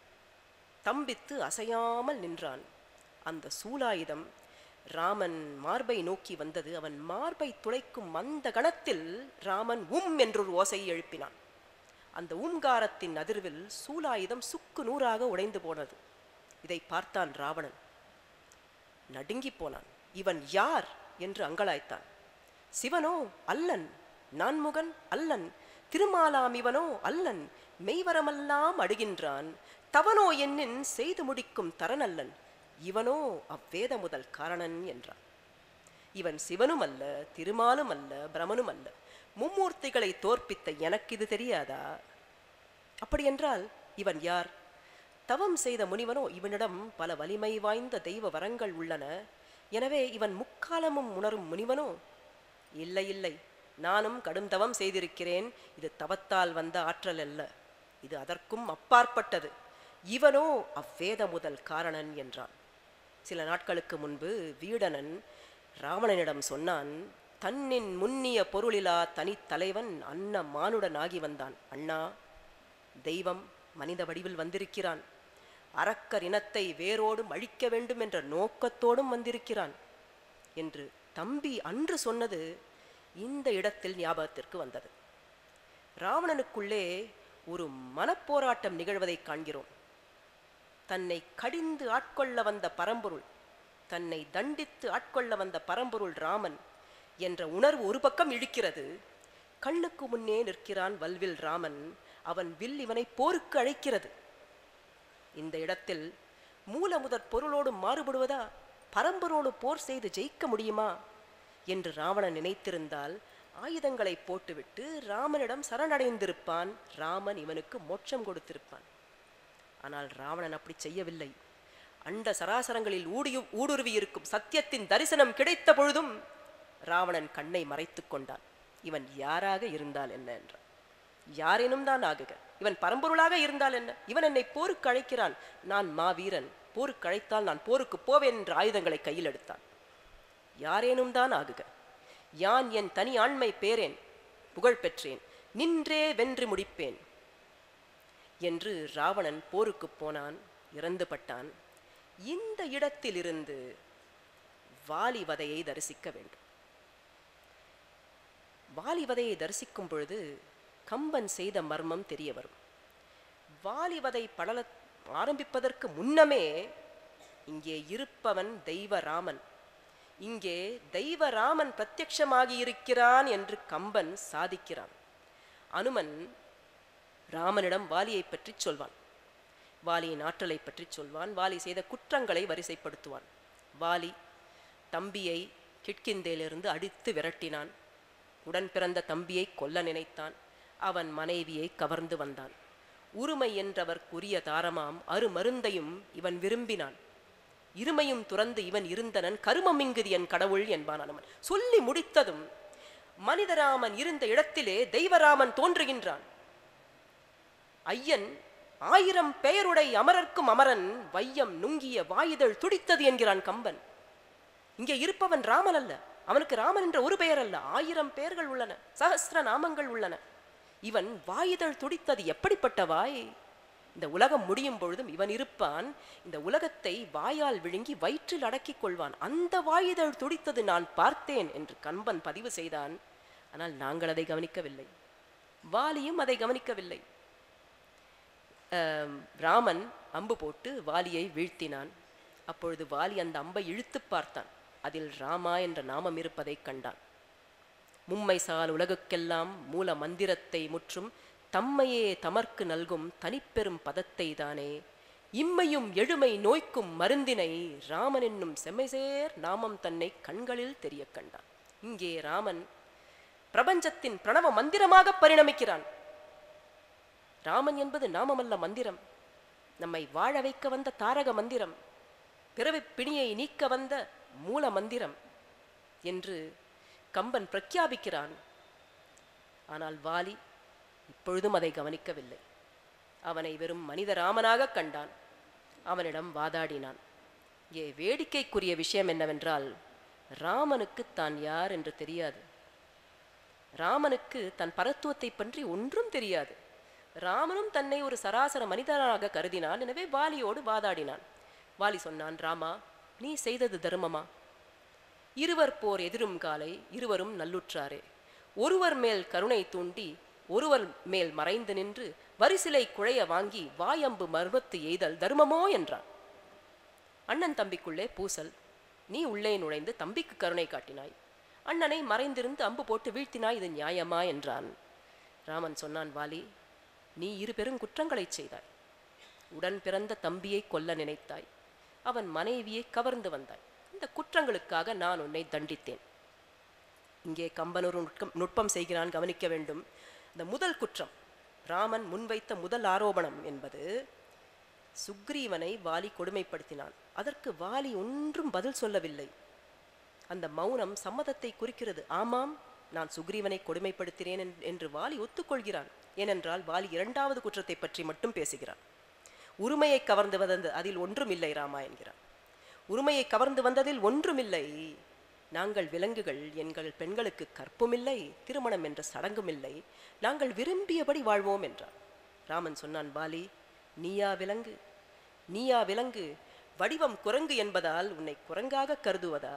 தம்பித்து அசையாமல் நின்றான் அந்த சூலாயுதம் ராமன் மார்பை நோக்கி வந்தது அவன் மார்பை துளைக்கும் அந்த கணத்தில் ராமன் உம் என்றொரு ஓசையை எழுப்பினான் அந்த உம்காரத்தின் அதிர்வில் சூலாயுதம் சுக்கு நூறாக உடைந்து போனது இதை பார்த்தான் ராவணன் நடுங்கி போனான் இவன் யார் என்று அங்கலாய்த்தான் சிவனோ அல்லன் நான்முகன் அல்லன் திருமாலாம் இவனோ அல்லன் மெய்வரமெல்லாம் அடுகின்றான் தவனோ என்னின் செய்து முடிக்கும் தரனல்லன் இவனோ அவ்வேத முதல் காரணன் என்றான் இவன் சிவனும் அல்ல திருமாலும் அல்ல பிரமனும் அல்ல மும்மூர்த்திகளை தோற்பித்த எனக்கு இது தெரியாதா அப்படியென்றால் இவன் யார் தவம் செய்த முனிவனோ இவனிடம் பல வலிமை வாய்ந்த தெய்வ வரங்கள் உள்ளன எனவே இவன் முக்காலமும் உணரும் முனிவனோ இல்லை இல்லை நானும் கடும் தவம் செய்திருக்கிறேன் இது தவத்தால் வந்த ஆற்றல் அல்ல இது அதற்கும் அப்பாற்பட்டது இவனோ அவ்வேத முதல் காரணன் என்றான் சில நாட்களுக்கு முன்பு வீடனன் ராவணனிடம் சொன்னான் தன்னின் முன்னிய பொருளிலா தனித்தலைவன் அன்ன மானுடன் ஆகி வந்தான் அண்ணா தெய்வம் மனித வடிவில் வந்திருக்கிறான் அரக்கர் இனத்தை வேரோடும் அழிக்க வேண்டும் என்ற நோக்கத்தோடும் வந்திருக்கிறான் என்று தம்பி அன்று சொன்னது இந்த இடத்தில் ஞாபகத்திற்கு வந்தது ராவணனுக்குள்ளே ஒரு மனப்போராட்டம் நிகழ்வதை காண்கிறோம் தன்னை கடிந்து ஆட்கொள்ள வந்த பரம்பொருள் தன்னை தண்டித்து ஆட்கொள்ள வந்த பரம்பொருள் ராமன் என்ற உணர்வு ஒரு பக்கம் இழுக்கிறது கண்ணுக்கு முன்னே நிற்கிறான் வல்வில் ராமன் அவன் வில் இவனை போருக்கு அழைக்கிறது இந்த இடத்தில் மூல முதற் பொருளோடு மாறுபடுவதா பரம்பரோடு போர் செய்து ஜெயிக்க முடியுமா என்று ராவணன் நினைத்திருந்தால் ஆயுதங்களை போட்டுவிட்டு ராமனிடம் சரணடைந்திருப்பான் ராமன் இவனுக்கு மோட்சம் கொடுத்திருப்பான் ஆனால் ராவணன் அப்படி செய்யவில்லை அண்ட சராசரங்களில் ஊடியு ஊடுருவி இருக்கும் சத்தியத்தின் தரிசனம் கிடைத்த பொழுதும் ராவணன் கண்ணை மறைத்துக் கொண்டான் இவன் யாராக இருந்தால் என்ன என்றான் யாரேனும் தான் ஆகுக இவன் பரம்பொருளாக இருந்தால் என்ன இவன் என்னை போருக்கு அழைக்கிறான் நான் மாவீரன் போருக்கு அழைத்தால் நான் போருக்கு போவேன் என்ற ஆயுதங்களை கையில் எடுத்தான் யாரேனும் தான் ஆகுக யான் என் தனி ஆண்மை பேரேன் புகழ் பெற்றேன் நின்றே வென்று முடிப்பேன் என்று ராவணன் போருக்கு போனான் இறந்துபட்டான் இந்த இடத்திலிருந்து வாலிவதையை தரிசிக்க வேண்டும் வாலிவதையை தரிசிக்கும் பொழுது கம்பன் செய்த மர்மம் தெரிய வரும் வாலிவதை படல ஆரம்பிப்பதற்கு முன்னமே இங்கே இருப்பவன் தெய்வ ராமன் இங்கே தெய்வ ராமன் பிரத்யட்சமாகி இருக்கிறான் என்று கம்பன் சாதிக்கிறான் அனுமன் ராமனிடம் வாலியை பற்றி சொல்வான் வாலியின் ஆற்றலை பற்றி சொல்வான் வாலி செய்த குற்றங்களை வரிசைப்படுத்துவான் வாலி தம்பியை கிட்கிந்தேலிருந்து அடித்து விரட்டினான் உடன் பிறந்த தம்பியை கொல்ல நினைத்தான் அவன் மனைவியை கவர்ந்து வந்தான் உரிமை என்றவர்க்குரிய தாரமாம் அருமருந்தையும் இவன் விரும்பினான் இருமையும் துறந்து இவன் இருந்தனன் கருமமிங்குதி என் கடவுள் என்பான் அனுமன் சொல்லி முடித்ததும் மனிதராமன் இருந்த இடத்திலே தெய்வராமன் தோன்றுகின்றான் ஐயன் ஆயிரம் பெயருடை அமரர்க்கும் அமரன் வையம் நுங்கிய வாயுதழ் துடித்தது என்கிறான் கம்பன் இங்கே இருப்பவன் ராமன் அல்ல அவனுக்கு ராமன் என்ற ஒரு பெயர் அல்ல ஆயிரம் பெயர்கள் உள்ளன சகஸ்திர நாமங்கள் உள்ளன இவன் வாயுதழ் துடித்தது எப்படிப்பட்ட வாய் இந்த உலகம் முடியும் பொழுதும் இவன் இருப்பான் இந்த உலகத்தை வாயால் விழுங்கி வயிற்றில் அடக்கிக் கொள்வான் அந்த வாயுதழ் துடித்தது நான் பார்த்தேன் என்று கம்பன் பதிவு செய்தான் ஆனால் நாங்கள் அதை கவனிக்கவில்லை வாலியும் அதை கவனிக்கவில்லை ஆம், ராமன் அம்பு போட்டு வாலியை வீழ்த்தினான் அப்பொழுது வாலி அந்த அம்பை இழுத்து பார்த்தான் அதில் ராமா என்ற நாமம் இருப்பதைக் கண்டான் மும்மை சால் உலகுக்கெல்லாம் மூல மந்திரத்தை முற்றும் தம்மையே தமர்க்கு நல்கும் தனிப்பெரும் பதத்தை தானே இம்மையும் எழுமை நோய்க்கும் மருந்தினை ராமன் என்னும் செம்மைசேர் நாமம் தன்னை கண்களில் தெரிய கண்டான் இங்கே ராமன் பிரபஞ்சத்தின் பிரணவ மந்திரமாக பரிணமிக்கிறான் ராமன் என்பது நாமமல்ல மந்திரம் நம்மை வாழ வைக்க வந்த தாரக மந்திரம் பிறவிப் பிணியை நீக்க வந்த மூல மந்திரம் என்று கம்பன் பிரக்யாபிக்கிறான் ஆனால் வாலி இப்பொழுதும் அதை கவனிக்கவில்லை அவனை வெறும் மனித ராமனாக கண்டான் அவனிடம் வாதாடினான் ஏ வேடிக்கைக்குரிய விஷயம் என்னவென்றால் ராமனுக்கு தான் யார் என்று தெரியாது ராமனுக்கு தன் பரத்துவத்தை பற்றி ஒன்றும் தெரியாது ராமனும் தன்னை ஒரு சராசர மனிதனாக கருதினான் எனவே வாலியோடு வாதாடினான் வாலி சொன்னான் ராமா நீ செய்தது தர்மமா இருவர் போர் எதிரும் காலை இருவரும் நல்லுற்றாரே ஒருவர் மேல் கருணை தூண்டி ஒருவர் மேல் மறைந்து நின்று வரிசிலை குழைய வாங்கி வாயம்பு மர்வத்து எய்தல் தர்மமோ என்றான் அண்ணன் தம்பிக்குள்ளே பூசல் நீ உள்ளே நுழைந்து தம்பிக்கு கருணை காட்டினாய் அண்ணனை மறைந்திருந்து அம்பு போட்டு வீழ்த்தினாய் இது நியாயமா என்றான் ராமன் சொன்னான் வாலி நீ இரு பெரும் குற்றங்களைச் செய்தாய் உடன் பிறந்த தம்பியை கொல்ல நினைத்தாய் அவன் மனைவியை கவர்ந்து வந்தாய் இந்த குற்றங்களுக்காக நான் உன்னை தண்டித்தேன் இங்கே கம்பன் ஒரு நுட்பம் நுட்பம் செய்கிறான் கவனிக்க வேண்டும் இந்த முதல் குற்றம் ராமன் முன்வைத்த முதல் ஆரோபணம் என்பது சுக்ரீவனை வாலி கொடுமைப்படுத்தினான் அதற்கு வாலி ஒன்றும் பதில் சொல்லவில்லை அந்த மௌனம் சம்மதத்தை குறிக்கிறது ஆமாம் நான் சுக்ரீவனை கொடுமைப்படுத்தினேன் என்- என்று வாலி ஒத்துக்கொள்கிறான் ஏனென்றால் வாலி இரண்டாவது குற்றத்தை பற்றி மட்டும் பேசுகிறான் உரிமையை கவர்ந்து வந்தது அதில் ஒன்றுமில்லை ராமா என்கிறான் உரிமையை கவர்ந்து வந்ததில் ஒன்றுமில்லை நாங்கள் விலங்குகள் எங்கள் பெண்களுக்கு கற்புமில்லை திருமணம் என்ற சடங்குமில்லை நாங்கள் விரும்பியபடி வாழ்வோம் என்றான் ராமன் சொன்னான் பாலி நீயா விலங்கு நீயா விலங்கு வடிவம் குரங்கு என்பதால் உன்னை குரங்காக கருதுவதா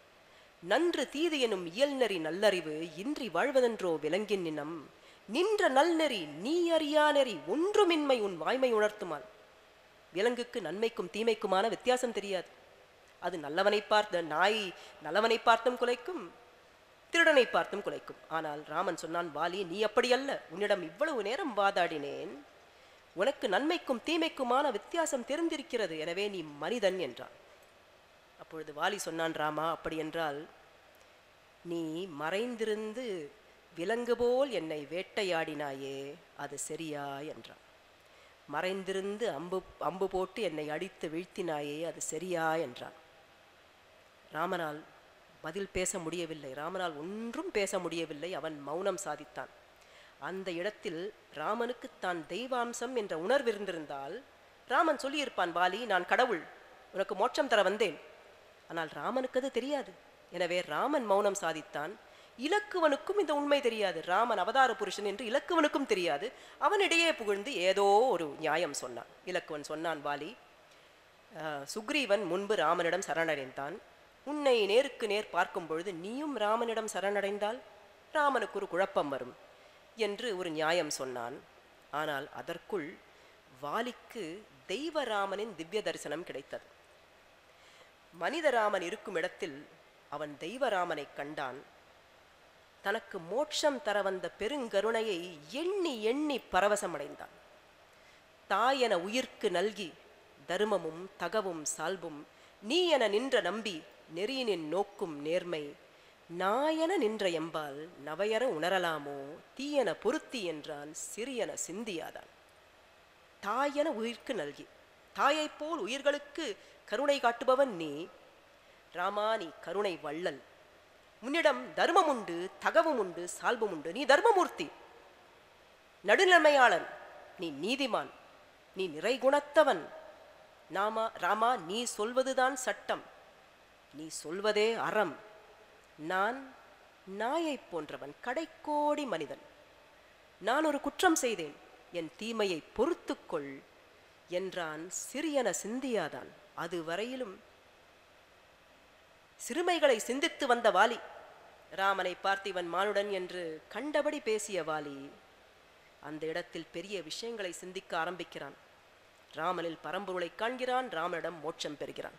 நன்று தீது எனும் இயல்நெறி நல்லறிவு இன்றி வாழ்வதென்றோ விலங்கின் இனம் நின்ற நல்நெறி நீ அறியா நெறி ஒன்றுமின்மை உன் வாய்மை உணர்த்துமால் விலங்குக்கு நன்மைக்கும் தீமைக்குமான வித்தியாசம் தெரியாது அது நல்லவனை பார்த்த நாய் நல்லவனை பார்த்தும் குலைக்கும் திருடனை பார்த்தும் குலைக்கும் ஆனால் ராமன் சொன்னான் வாலி நீ அப்படி அல்ல உன்னிடம் இவ்வளவு நேரம் வாதாடினேன் உனக்கு நன்மைக்கும் தீமைக்குமான வித்தியாசம் தெரிந்திருக்கிறது எனவே நீ மனிதன் என்றான் அப்பொழுது வாலி சொன்னான் ராமா அப்படி என்றால் நீ மறைந்திருந்து விலங்கு போல் என்னை வேட்டையாடினாயே அது சரியா என்றான் மறைந்திருந்து அம்பு அம்பு போட்டு என்னை அடித்து வீழ்த்தினாயே அது சரியா என்றான் ராமனால் பதில் பேச முடியவில்லை ராமனால் ஒன்றும் பேச முடியவில்லை அவன் மௌனம் சாதித்தான் அந்த இடத்தில் ராமனுக்கு தான் தெய்வாம்சம் என்ற உணர்வு இருந்திருந்தால் ராமன் சொல்லியிருப்பான் வாலி நான் கடவுள் உனக்கு மோட்சம் தர வந்தேன் ஆனால் ராமனுக்கு அது தெரியாது எனவே ராமன் மௌனம் சாதித்தான் இலக்குவனுக்கும் இந்த உண்மை தெரியாது ராமன் அவதார புருஷன் என்று இலக்குவனுக்கும் தெரியாது அவனிடையே புகழ்ந்து ஏதோ ஒரு நியாயம் சொன்னான் இலக்குவன் சொன்னான் வாலி ஆஹ், சுக்ரீவன் முன்பு ராமனிடம் சரணடைந்தான் உன்னை நேருக்கு நேர் பார்க்கும் பொழுது நீயும் ராமனிடம் சரணடைந்தால் ராமனுக்கு ஒரு குழப்பம் வரும் என்று ஒரு நியாயம் சொன்னான் ஆனால் அதற்குள் வாலிக்கு தெய்வராமனின் திவ்ய தரிசனம் கிடைத்தது மனிதராமன் இருக்கும் இடத்தில் அவன் தெய்வராமனை கண்டான் தனக்கு மோட்சம் தர வந்த பெருங்கருணையை எண்ணி எண்ணி பரவசமடைந்தான் தாயென உயிர்க்கு நல்கி தருமமும் தகவும் சால்பும் நீ என நின்ற நம்பி நெறியினின் நோக்கும் நேர்மை நாயென நின்ற எம்பால் நவையற உணரலாமோ தீயென பொருத்தி என்றான் சிறியன சிந்தியாதான் தாயென உயிர்க்கு நல்கி தாயைப் போல் உயிர்களுக்கு கருணை காட்டுபவன் நீ ராமா நீ கருணை வள்ளல் உன்னிடம் தர்மம் உண்டு தகவும் உண்டு சால்பும் உண்டு நீ தர்மமூர்த்தி நடுநிலைமையாளன் நீ நீதிமான் நீ நிறைகுணத்தவன் நாமா ராமா நீ சொல்வதுதான் சட்டம் நீ சொல்வதே அறம் நான் நாயைப் போன்றவன் கடைக்கோடி மனிதன் நான் ஒரு குற்றம் செய்தேன் என் தீமையை பொறுத்துக்கொள் என்றான் சிறியன சிந்தியாதான் அதுவரையிலும் சிறுமைகளை சிந்தித்து வந்த வாலி ராமனை பார்த்து இவன் மானுடன் என்று கண்டபடி பேசிய வாலி அந்த இடத்தில் பெரிய விஷயங்களை சிந்திக்க ஆரம்பிக்கிறான் ராமனில் பரம்பொருளை காண்கிறான் ராமனிடம் மோட்சம் பெறுகிறான்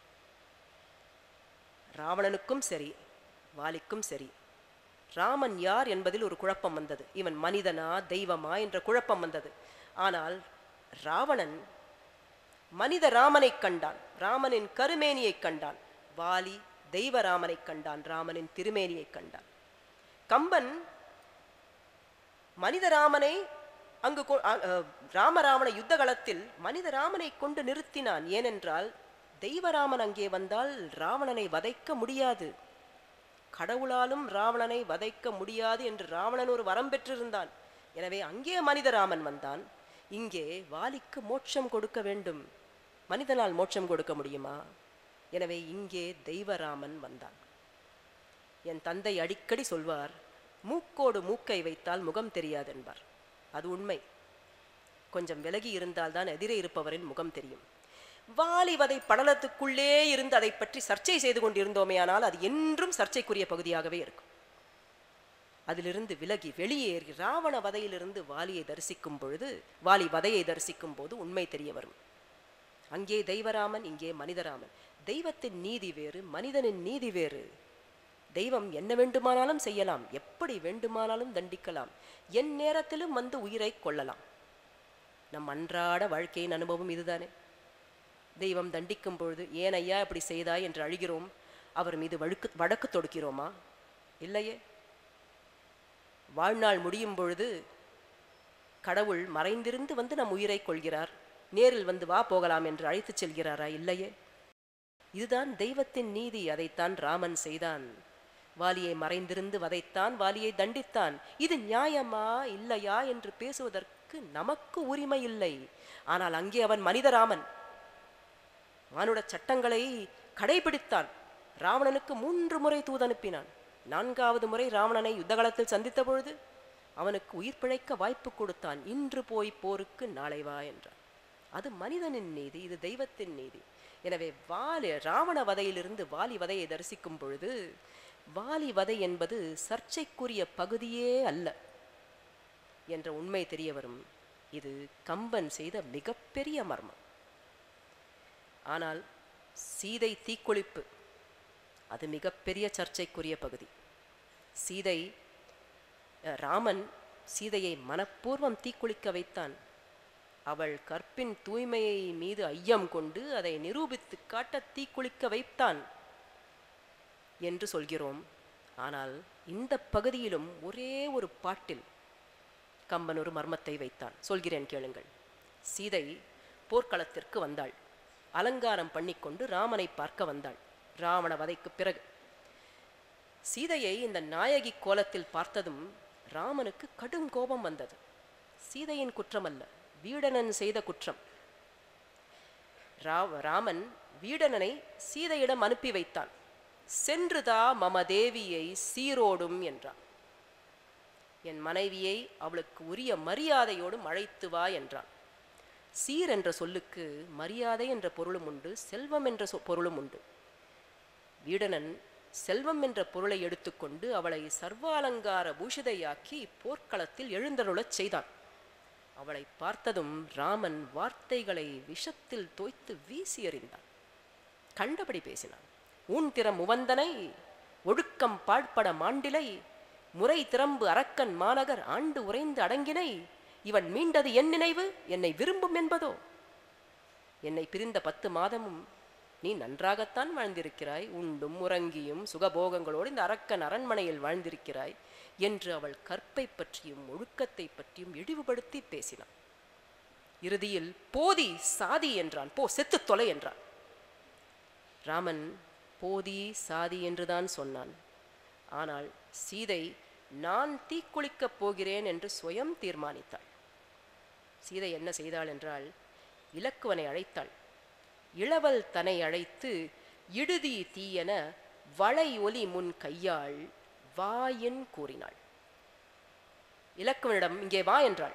ராவணனுக்கும் சரி வாலிக்கும் சரி ராமன் யார் என்பதில் ஒரு குழப்பம் வந்தது இவன் மனிதனா தெய்வமா என்ற குழப்பம் வந்தது ஆனால் ராவணன் மனித ராமனை கண்டான் ராமனின் கருமேனியை கண்டான் வாலி தெய்வ ராமனை கண்டான் ராமனின் திருமேனியை கண்டான் கம்பன் மனித ராமனை அங்கு கொ- அ- அ, ராமராவண யுத்த களத்தில் மனித ராமனை கொண்டு நிறுத்தினான் ஏனென்றால் தெய்வராமன் அங்கே வந்தால் ராவணனை வதைக்க முடியாது கடவுளாலும் ராவணனை வதைக்க முடியாது என்று ராவணன் ஒரு வரம் பெற்றிருந்தான் எனவே அங்கே மனிதராமன் வந்தான் இங்கே வாலிக்கு மோட்சம் கொடுக்க வேண்டும் மனிதனால் மோட்சம் கொடுக்க முடியுமா எனவே இங்கே தெய்வராமன் வந்தான் என் தந்தை அடிக்கடி சொல்வார் மூக்கோடு மூக்கை வைத்தால் முகம் தெரியாது என்பார் அது உண்மை கொஞ்சம் விலகி இருந்தால்தான் எதிரே இருப்பவரின் முகம் தெரியும் வாலிவதை படலத்துக்குள்ளே இருந்து அதை பற்றி சர்ச்சை செய்து கொண்டிருந்தோமேயானால் அது என்றும் சர்ச்சைக்குரிய பகுதியாகவே இருக்கும் அதிலிருந்து விலகி வெளியேறி ராவண வதையிலிருந்து வாலியை தரிசிக்கும் பொழுது வாலி வதையை தரிசிக்கும் போது உண்மை தெரிய வரும் அங்கே தெய்வராமன் இங்கே மனிதராமன் தெய்வத்தின் நீதி வேறு மனிதனின் நீதி வேறு தெய்வம் என்ன வேண்டுமானாலும் செய்யலாம் எப்படி வேண்டுமானாலும் தண்டிக்கலாம் என் நேரத்திலும் வந்து உயிரை கொள்ளலாம் நம் அன்றாட வாழ்க்கையின் அனுபவம் இதுதானே தெய்வம் தண்டிக்கும் பொழுது ஏன் ஐயா இப்படி செய்தாய் என்று அழுகிறோம் அவர் மீது வழுக்கு வழக்கு தொடுக்கிறோமா இல்லையே வாழ்நாள் முடியும் பொழுது கடவுள் மறைந்திருந்து வந்து நம் உயிரை கொள்கிறார் நேரில் வந்து வா போகலாம் என்று அழைத்துச் செல்கிறாரா இல்லையே இதுதான் தெய்வத்தின் நீதி அதைத்தான் ராமன் செய்தான் வாலியை மறைந்திருந்து வதைத்தான் வாலியை தண்டித்தான் இது நியாயமா இல்லையா என்று பேசுவதற்கு நமக்கு உரிமை இல்லை ஆனால் அங்கே அவன் மனிதராமன் மானுட சட்டங்களை கடைபிடித்தான் ராவணனுக்கு மூன்று முறை தூதனுப்பினான் நான்காவது முறை ராவணனை யுத்தகலத்தில் சந்தித்த பொழுது அவனுக்கு உயிர் பிழைக்க வாய்ப்பு கொடுத்தான் இன்று போய் போருக்கு நாளை வா என்றான் அது மனிதனின் நீதி இது தெய்வத்தின் நீதி எனவே வாலி ராவண வதையிலிருந்து வாலி வதையை தரிசிக்கும் பொழுது வாலி வதை என்பது சர்ச்சைக்குரிய பகுதியே அல்ல என்ற உண்மை தெரிய வரும் இது கம்பன் செய்த மிகப்பெரிய மர்மம் ஆனால் சீதை தீக்குளிப்பு அது மிகப்பெரிய சர்ச்சைக்குரிய பகுதி சீதை அஹ், ராமன் சீதையை மனப்பூர்வம் தீக்குளிக்க வைத்தான் அவள் கற்பின் தூய்மையை மீது ஐயம் கொண்டு அதை நிரூபித்து காட்ட தீக்குளிக்க வைத்தான் என்று சொல்கிறோம் ஆனால் இந்த பகுதியிலும் ஒரே ஒரு பாட்டில் கம்பன் ஒரு மர்மத்தை வைத்தான் சொல்கிறேன் கேளுங்கள் சீதை போர்க்களத்திற்கு வந்தாள் அலங்காரம் பண்ணிக்கொண்டு ராமனை பார்க்க வந்தாள் ராவண வதைக்கு பிறகு சீதையை இந்த நாயகி கோலத்தில் பார்த்ததும் ராமனுக்கு கடும் கோபம் வந்தது சீதையின் குற்றம் அல்ல வீடணன் செய்த குற்றம் ராவ ராமன் வீடணனை சீதையிடம் அனுப்பி வைத்தான் சென்றுதா மம தேவியை சீரோடும் என்றான் என் மனைவியை அவளுக்கு உரிய மரியாதையோடும் அழைத்து வா என்றான் சீர் என்ற சொல்லுக்கு மரியாதை என்ற பொருளும் உண்டு செல்வம் என்ற சொ- பொருளும் உண்டு வீடணன் செல்வம் என்ற பொருளை எடுத்துக்கொண்டு அவளை சர்வாலங்கார பூஷிதையாக்கி போர்க்களத்தில் எழுந்தருளச் செய்தான் அவளை பார்த்ததும் ராமன் வார்த்தைகளை விஷத்தில் தோய்த்து வீசி எறிந்தான் கண்டபடி பேசினான் ஊன் திறம் உவந்தனை ஒழுக்கம் பாழ்பட மாண்டிலை முறை திறம்பு அரக்கன் மாநகர் ஆண்டு உறைந்து அடங்கினை இவன் மீண்டது என் நினைவு என்னை விரும்பும் என்பதோ என்னை பிரிந்த பத்து மாதமும் நீ நன்றாகத்தான் வாழ்ந்திருக்கிறாய் உண்டும் உறங்கியும் சுகபோகங்களோடு இந்த அரக்கன் அரண்மனையில் வாழ்ந்திருக்கிறாய் என்று அவள் கற்பை பற்றியும் ஒழுக்கத்தை பற்றியும் இழிவுபடுத்தி பேசினான் இறுதியில் போதி சாதி என்றான் போ செத்து தொலை என்றான் ராமன் போதி சாதி என்றுதான் சொன்னான் ஆனால் சீதை நான் தீக்குளிக்கப் போகிறேன் என்று சுயம் தீர்மானித்தாள் சீதை என்ன செய்தாள் என்றால் இலக்குவனை அழைத்தாள் இளவல் தன்னை அழைத்து இடுதி தீயென வளை ஒலி முன் கையாள் வாயின் கூறினாள் இலக்குவனிடம் இங்கே வா என்றாள்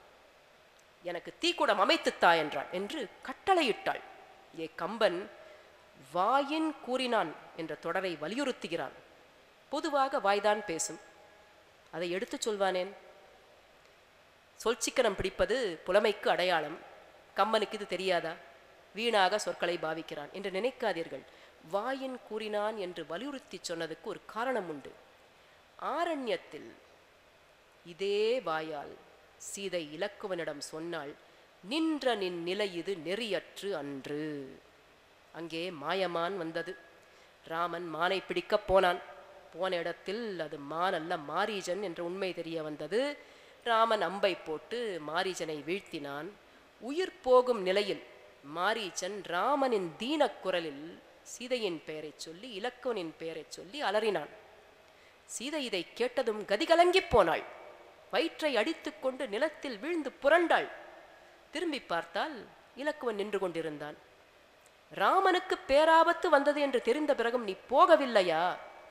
எனக்கு தீக்குடம் அமைத்துத்தா என்றாள் என்று கட்டளையிட்டாள் இங்கே கம்பன் வாயின் கூறினான் என்ற தொடரை வலியுறுத்துகிறான் பொதுவாக வாய்தான் பேசும் அதை எடுத்துச் சொல்வானேன் சொல்சிக்கனம் பிடிப்பது புலமைக்கு அடையாளம் கம்பனுக்கு இது தெரியாதா வீணாக சொற்களை பாவிக்கிறான் என்று நினைக்காதீர்கள் வாயின் கூறினான் என்று வலியுறுத்தி சொன்னதுக்கு ஒரு காரணம் உண்டு ஆரண்யத்தில் இதே வாயால் சீதை இலக்குவனிடம் சொன்னாள் நின்ற நின் நிலை இது நெறியற்று அன்று அங்கே மாயமான் வந்தது ராமன் மானை பிடிக்கப் போனான் போன இடத்தில் அது மான் அல்ல மாரீஜன் என்ற உண்மை தெரிய வந்தது ராமன் அம்பை போட்டு மாரீஜனை வீழ்த்தினான் உயிர் போகும் நிலையில் மாரீச்சன் ராமனின் தீனக் குரலில் சீதையின் பெயரைச் சொல்லி இலக்குவனின் பெயரைச் சொல்லி அலறினான் சீதை இதை கேட்டதும் கதிகலங்கிப் போனாள் வயிற்றை அடித்துக்கொண்டு நிலத்தில் வீழ்ந்து புரண்டாள் திரும்பி பார்த்தால் இலக்குவன் நின்று கொண்டிருந்தான் ராமனுக்கு பேராபத்து வந்தது என்று தெரிந்த பிறகும் நீ போகவில்லையா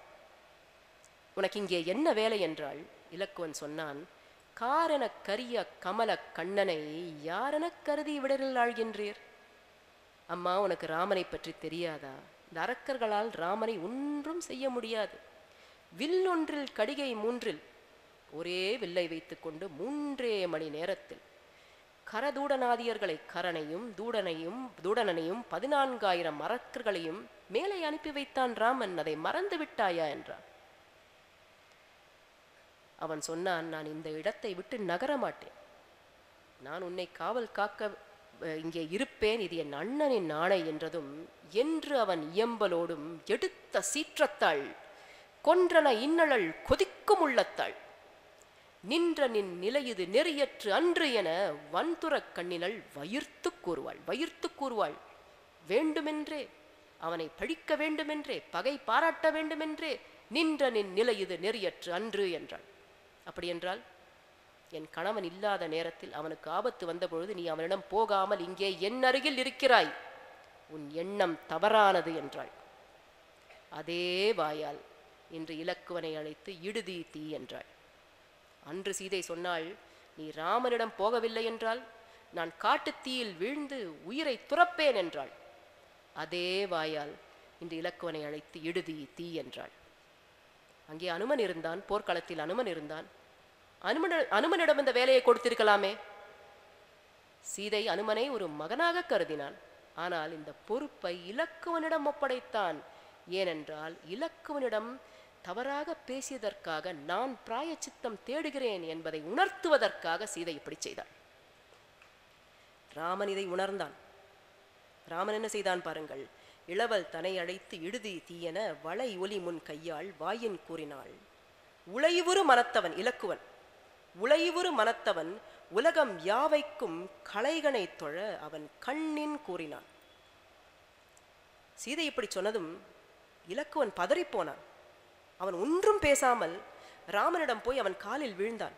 உனக்கு இங்கே என்ன வேலை என்றாள் இலக்குவன் சொன்னான் காரெனக் கரிய கமல கண்ணனை யாரெனக் கருதி விடரில் ஆழ்கின்றீர் அம்மா உனக்கு ராமனை பற்றி தெரியாதா இந்த அரக்கர்களால் ராமனை ஒன்றும் செய்ய முடியாது வில் ஒன்றில் கடிகை மூன்றில் ஒரே வில்லை வைத்துக்கொண்டு மூன்றே மணி நேரத்தில் கரதூடனாதியர்களை கரனையும் தூடனையும் தூடனனையும் பதினான்காயிரம் அரக்கர்களையும் மேலே அனுப்பி வைத்தான் ராமன் அதை மறந்து விட்டாயா என்றான் அவன் சொன்னான் நான் இந்த இடத்தை விட்டு நகர மாட்டேன் நான் உன்னை காவல் காக்க அஹ், இங்கே இருப்பேன் இது என் அண்ணனின் ஆணை என்றதும் என்று அவன் இயம்பலோடும் எடுத்த சீற்றத்தாள் கொன்றன இன்னழல் கொதிக்கும் உள்ளத்தாள் நின்ற நின் நிலை இது நெறியற்று அன்று என வன்துறக் கண்ணினள் வயிர்த்து கூறுவாள் வயிர்த்து கூறுவாள் வேண்டுமென்றே அவனை பழிக்க வேண்டுமென்றே பகை பாராட்ட வேண்டுமென்றே நின்ற நின் நிலை இது நெறியற்று அன்று என்றாள் அப்படியென்றால் என் கணவன் இல்லாத நேரத்தில் அவனுக்கு ஆபத்து வந்தபொழுது நீ அவனிடம் போகாமல் இங்கே என் அருகில் இருக்கிறாய் உன் எண்ணம் தவறானது என்றாள் அதே வாயால் இன்று இலக்குவனை அழைத்து இடுதி தீ என்றாள் அன்று சீதை சொன்னாள் நீ ராமனிடம் போகவில்லை என்றால் நான் காட்டுத் தீயில் வீழ்ந்து உயிரை துறப்பேன் என்றாள் அதே வாயால் இன்று இலக்குவனை அழைத்து இடுதி தீ என்றாள் அங்கே அனுமன் இருந்தான் போர்க்களத்தில் அனுமன் இருந்தான் அனுமன அனுமனிடம் இந்த வேலையை கொடுத்திருக்கலாமே சீதை அனுமனை ஒரு மகனாக கருதினான் ஆனால் இந்த பொறுப்பை இலக்குவனிடம் ஒப்படைத்தான் ஏனென்றால் இலக்குவனிடம் தவறாக பேசியதற்காக நான் பிராயச்சித்தம் தேடுகிறேன் என்பதை உணர்த்துவதற்காக சீதை இப்படி செய்தாள் ராமன் இதை உணர்ந்தான் ராமன் என்ன செய்தான் பாருங்கள் இளவல் தன்னை அழைத்து இடுதி தீயென வளை ஒலி முன் கையால் வாயின் கூறினாள் உளைவுறு மனத்தவன் இலக்குவன் உளைவுறு மனத்தவன் உலகம் யாவைக்கும் கலைகனை தொழ அவன் கண்ணின் கூறினான் சீதை இப்படி சொன்னதும் இலக்குவன் பதறிப்போனான் அவன் ஒன்றும் பேசாமல் ராமனிடம் போய் அவன் காலில் வீழ்ந்தான்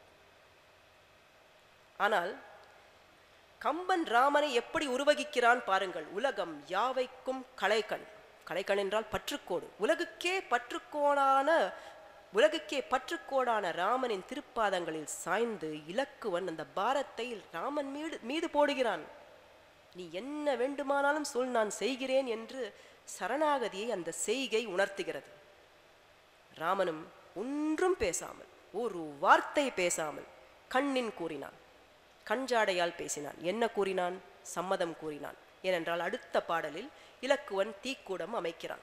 ஆனால் கம்பன் ராமனை எப்படி உருவகிக்கிறான் பாருங்கள் உலகம் யாவைக்கும் கலைக்கண் கலைக்கண் என்றால் பற்றுக்கோடு உலகுக்கே பற்றுக்கோடான உலகுக்கே பற்றுக்கோடான ராமனின் திருப்பாதங்களில் சாய்ந்து இலக்குவன் அந்த பாரத்தை ராமன் மீது மீது போடுகிறான் நீ என்ன வேண்டுமானாலும் சொல் நான் செய்கிறேன் என்று சரணாகதியை அந்த செய்கை உணர்த்துகிறது ராமனும் ஒன்றும் பேசாமல் ஒரு வார்த்தை பேசாமல் கண்ணின் கூறினான் கஞ்சாடையால் பேசினான் என்ன கூறினான் சம்மதம் கூறினான் ஏனென்றால் அடுத்த பாடலில் இலக்குவன் தீக்கூடம் அமைக்கிறான்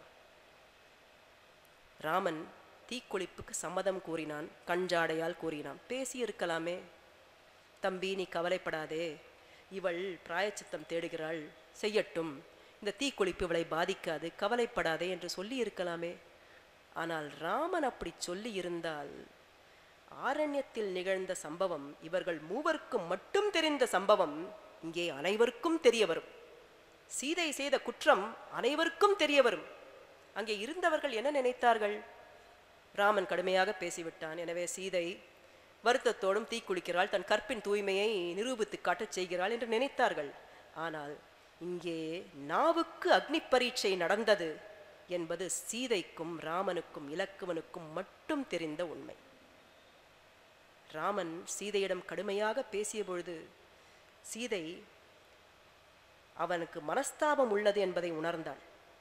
ராமன் தீக்குளிப்புக்கு சம்மதம் கூறினான் கஞ்சாடையால் கூறினான் பேசியிருக்கலாமே தம்பி நீ கவலைப்படாதே இவள் பிராயச்சித்தம் தேடுகிறாள் செய்யட்டும் இந்த தீக்குளிப்பு இவளை பாதிக்காது கவலைப்படாதே என்று சொல்லி இருக்கலாமே ஆனால் ராமன் அப்படி சொல்லி இருந்தால் ஆரண்யத்தில் நிகழ்ந்த சம்பவம் இவர்கள் மூவருக்கும் மட்டும் தெரிந்த சம்பவம் இங்கே அனைவருக்கும் தெரிய வரும் சீதை செய்த குற்றம் அனைவருக்கும் தெரிய வரும் அங்கே இருந்தவர்கள் என்ன நினைத்தார்கள் ராமன் கடுமையாக பேசிவிட்டான் எனவே சீதை வருத்தத்தோடும் தீக்குளிக்கிறாள் தன் கற்பின் தூய்மையை நிரூபித்து காட்டச் செய்கிறாள் என்று நினைத்தார்கள் ஆனால் இங்கே நாவுக்கு அக்னி பரீட்சை நடந்தது என்பது சீதைக்கும் ராமனுக்கும் இலக்குவனுக்கும் மட்டும் தெரிந்த உண்மை ராமன் சீதையிடம் கடுமையாக பேசிய பொழுது சீதை அவனுக்கு மனஸ்தாபம் உள்ளது என்பதை உணர்ந்தாள்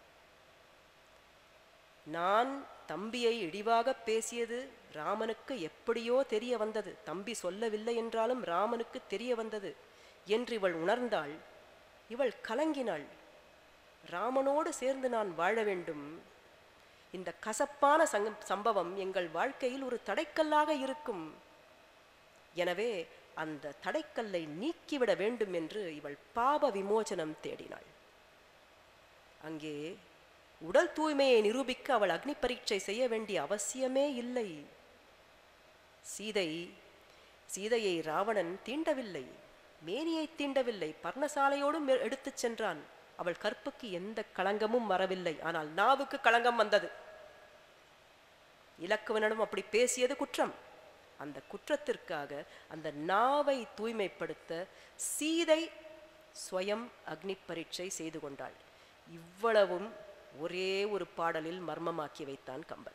நான் தம்பியை இழிவாக பேசியது ராமனுக்கு எப்படியோ தெரிய வந்தது தம்பி சொல்லவில்லை என்றாலும் ராமனுக்கு தெரிய வந்தது என்று இவள் உணர்ந்தாள் இவள் கலங்கினாள் ராமனோடு சேர்ந்து நான் வாழ வேண்டும் இந்த கசப்பான சங்கம் சம்பவம் எங்கள் வாழ்க்கையில் ஒரு தடைக்கல்லாக இருக்கும் எனவே அந்த தடைக்கல்லை நீக்கிவிட வேண்டும் என்று இவள் பாப விமோசனம் தேடினாள் அங்கே உடல் தூய்மையை நிரூபிக்க அவள் அக்னி பரீட்சை செய்ய வேண்டிய அவசியமே இல்லை சீதை சீதையை ராவணன் தீண்டவில்லை மேனியை தீண்டவில்லை பர்ணசாலையோடும் எ- எடுத்துச் சென்றான் அவள் கற்புக்கு எந்த களங்கமும் வரவில்லை ஆனால் நாவுக்கு களங்கம் வந்தது இலக்குவனிடம் அப்படி பேசியது குற்றம் அந்த குற்றத்திற்காக அந்த நாவை தூய்மைப்படுத்த சீதை ஸ்வயம் அக்னி பரீட்சை செய்து கொண்டாள் இவ்வளவும் ஒரே ஒரு பாடலில் மர்மமாக்கி வைத்தான் கம்பன்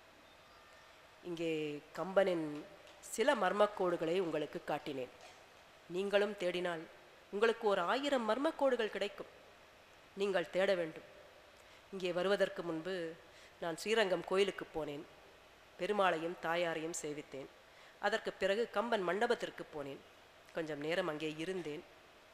இங்கே கம்பனின் சில மர்மக்கோடுகளை உங்களுக்கு காட்டினேன் நீங்களும் தேடினால் உங்களுக்கு ஒரு ஆயிரம் மர்மக்கோடுகள் கிடைக்கும் நீங்கள் தேட வேண்டும் இங்கே வருவதற்கு முன்பு நான் ஸ்ரீரங்கம் கோயிலுக்கு போனேன் பெருமாளையும் தாயாரையும் சேவித்தேன் அதற்கு பிறகு கம்பன் மண்டபத்திற்கு போனேன் கொஞ்சம் நேரம் அங்கே இருந்தேன்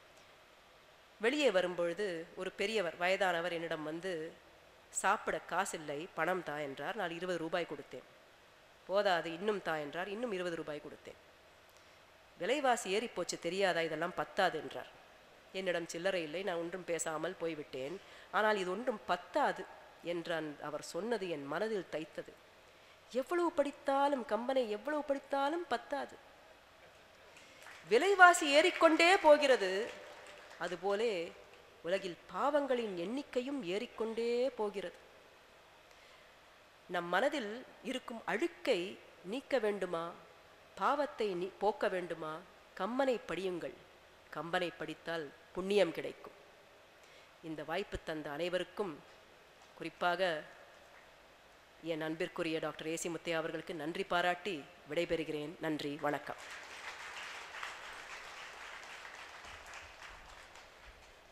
வெளியே வரும்பொழுது ஒரு பெரியவர் வயதானவர் என்னிடம் வந்து சாப்பிட காசில்லை பணம் தா என்றார் நான் இருபது ரூபாய் கொடுத்தேன் போதாது இன்னும் தா என்றார் இன்னும் இருபது ரூபாய் கொடுத்தேன் விலைவாசி ஏறி போச்சு தெரியாதா இதெல்லாம் பத்தாது என்றார் என்னிடம் சில்லறை இல்லை நான் ஒன்றும் பேசாமல் போய்விட்டேன் ஆனால் இது ஒன்றும் பத்தாது என்றான் அவர் சொன்னது என் மனதில் தைத்தது எவ்வளவு படித்தாலும் கம்பனை எவ்வளவு படித்தாலும் பத்தாது விலைவாசி ஏறிக்கொண்டே போகிறது அதுபோலே உலகில் பாவங்களின் எண்ணிக்கையும் ஏறிக்கொண்டே போகிறது நம் மனதில் இருக்கும் அழுக்கை நீக்க வேண்டுமா பாவத்தை நீ போக்க வேண்டுமா கம்பனை படியுங்கள் கம்பனை படித்தால் புண்ணியம் கிடைக்கும் இந்த வாய்ப்பு தந்த அனைவருக்கும் குறிப்பாக என் அன்பிற்குரிய டாக்டர் ஏசி முத்தையா அவர்களுக்கு நன்றி பாராட்டி விடைபெறுகிறேன் நன்றி வணக்கம்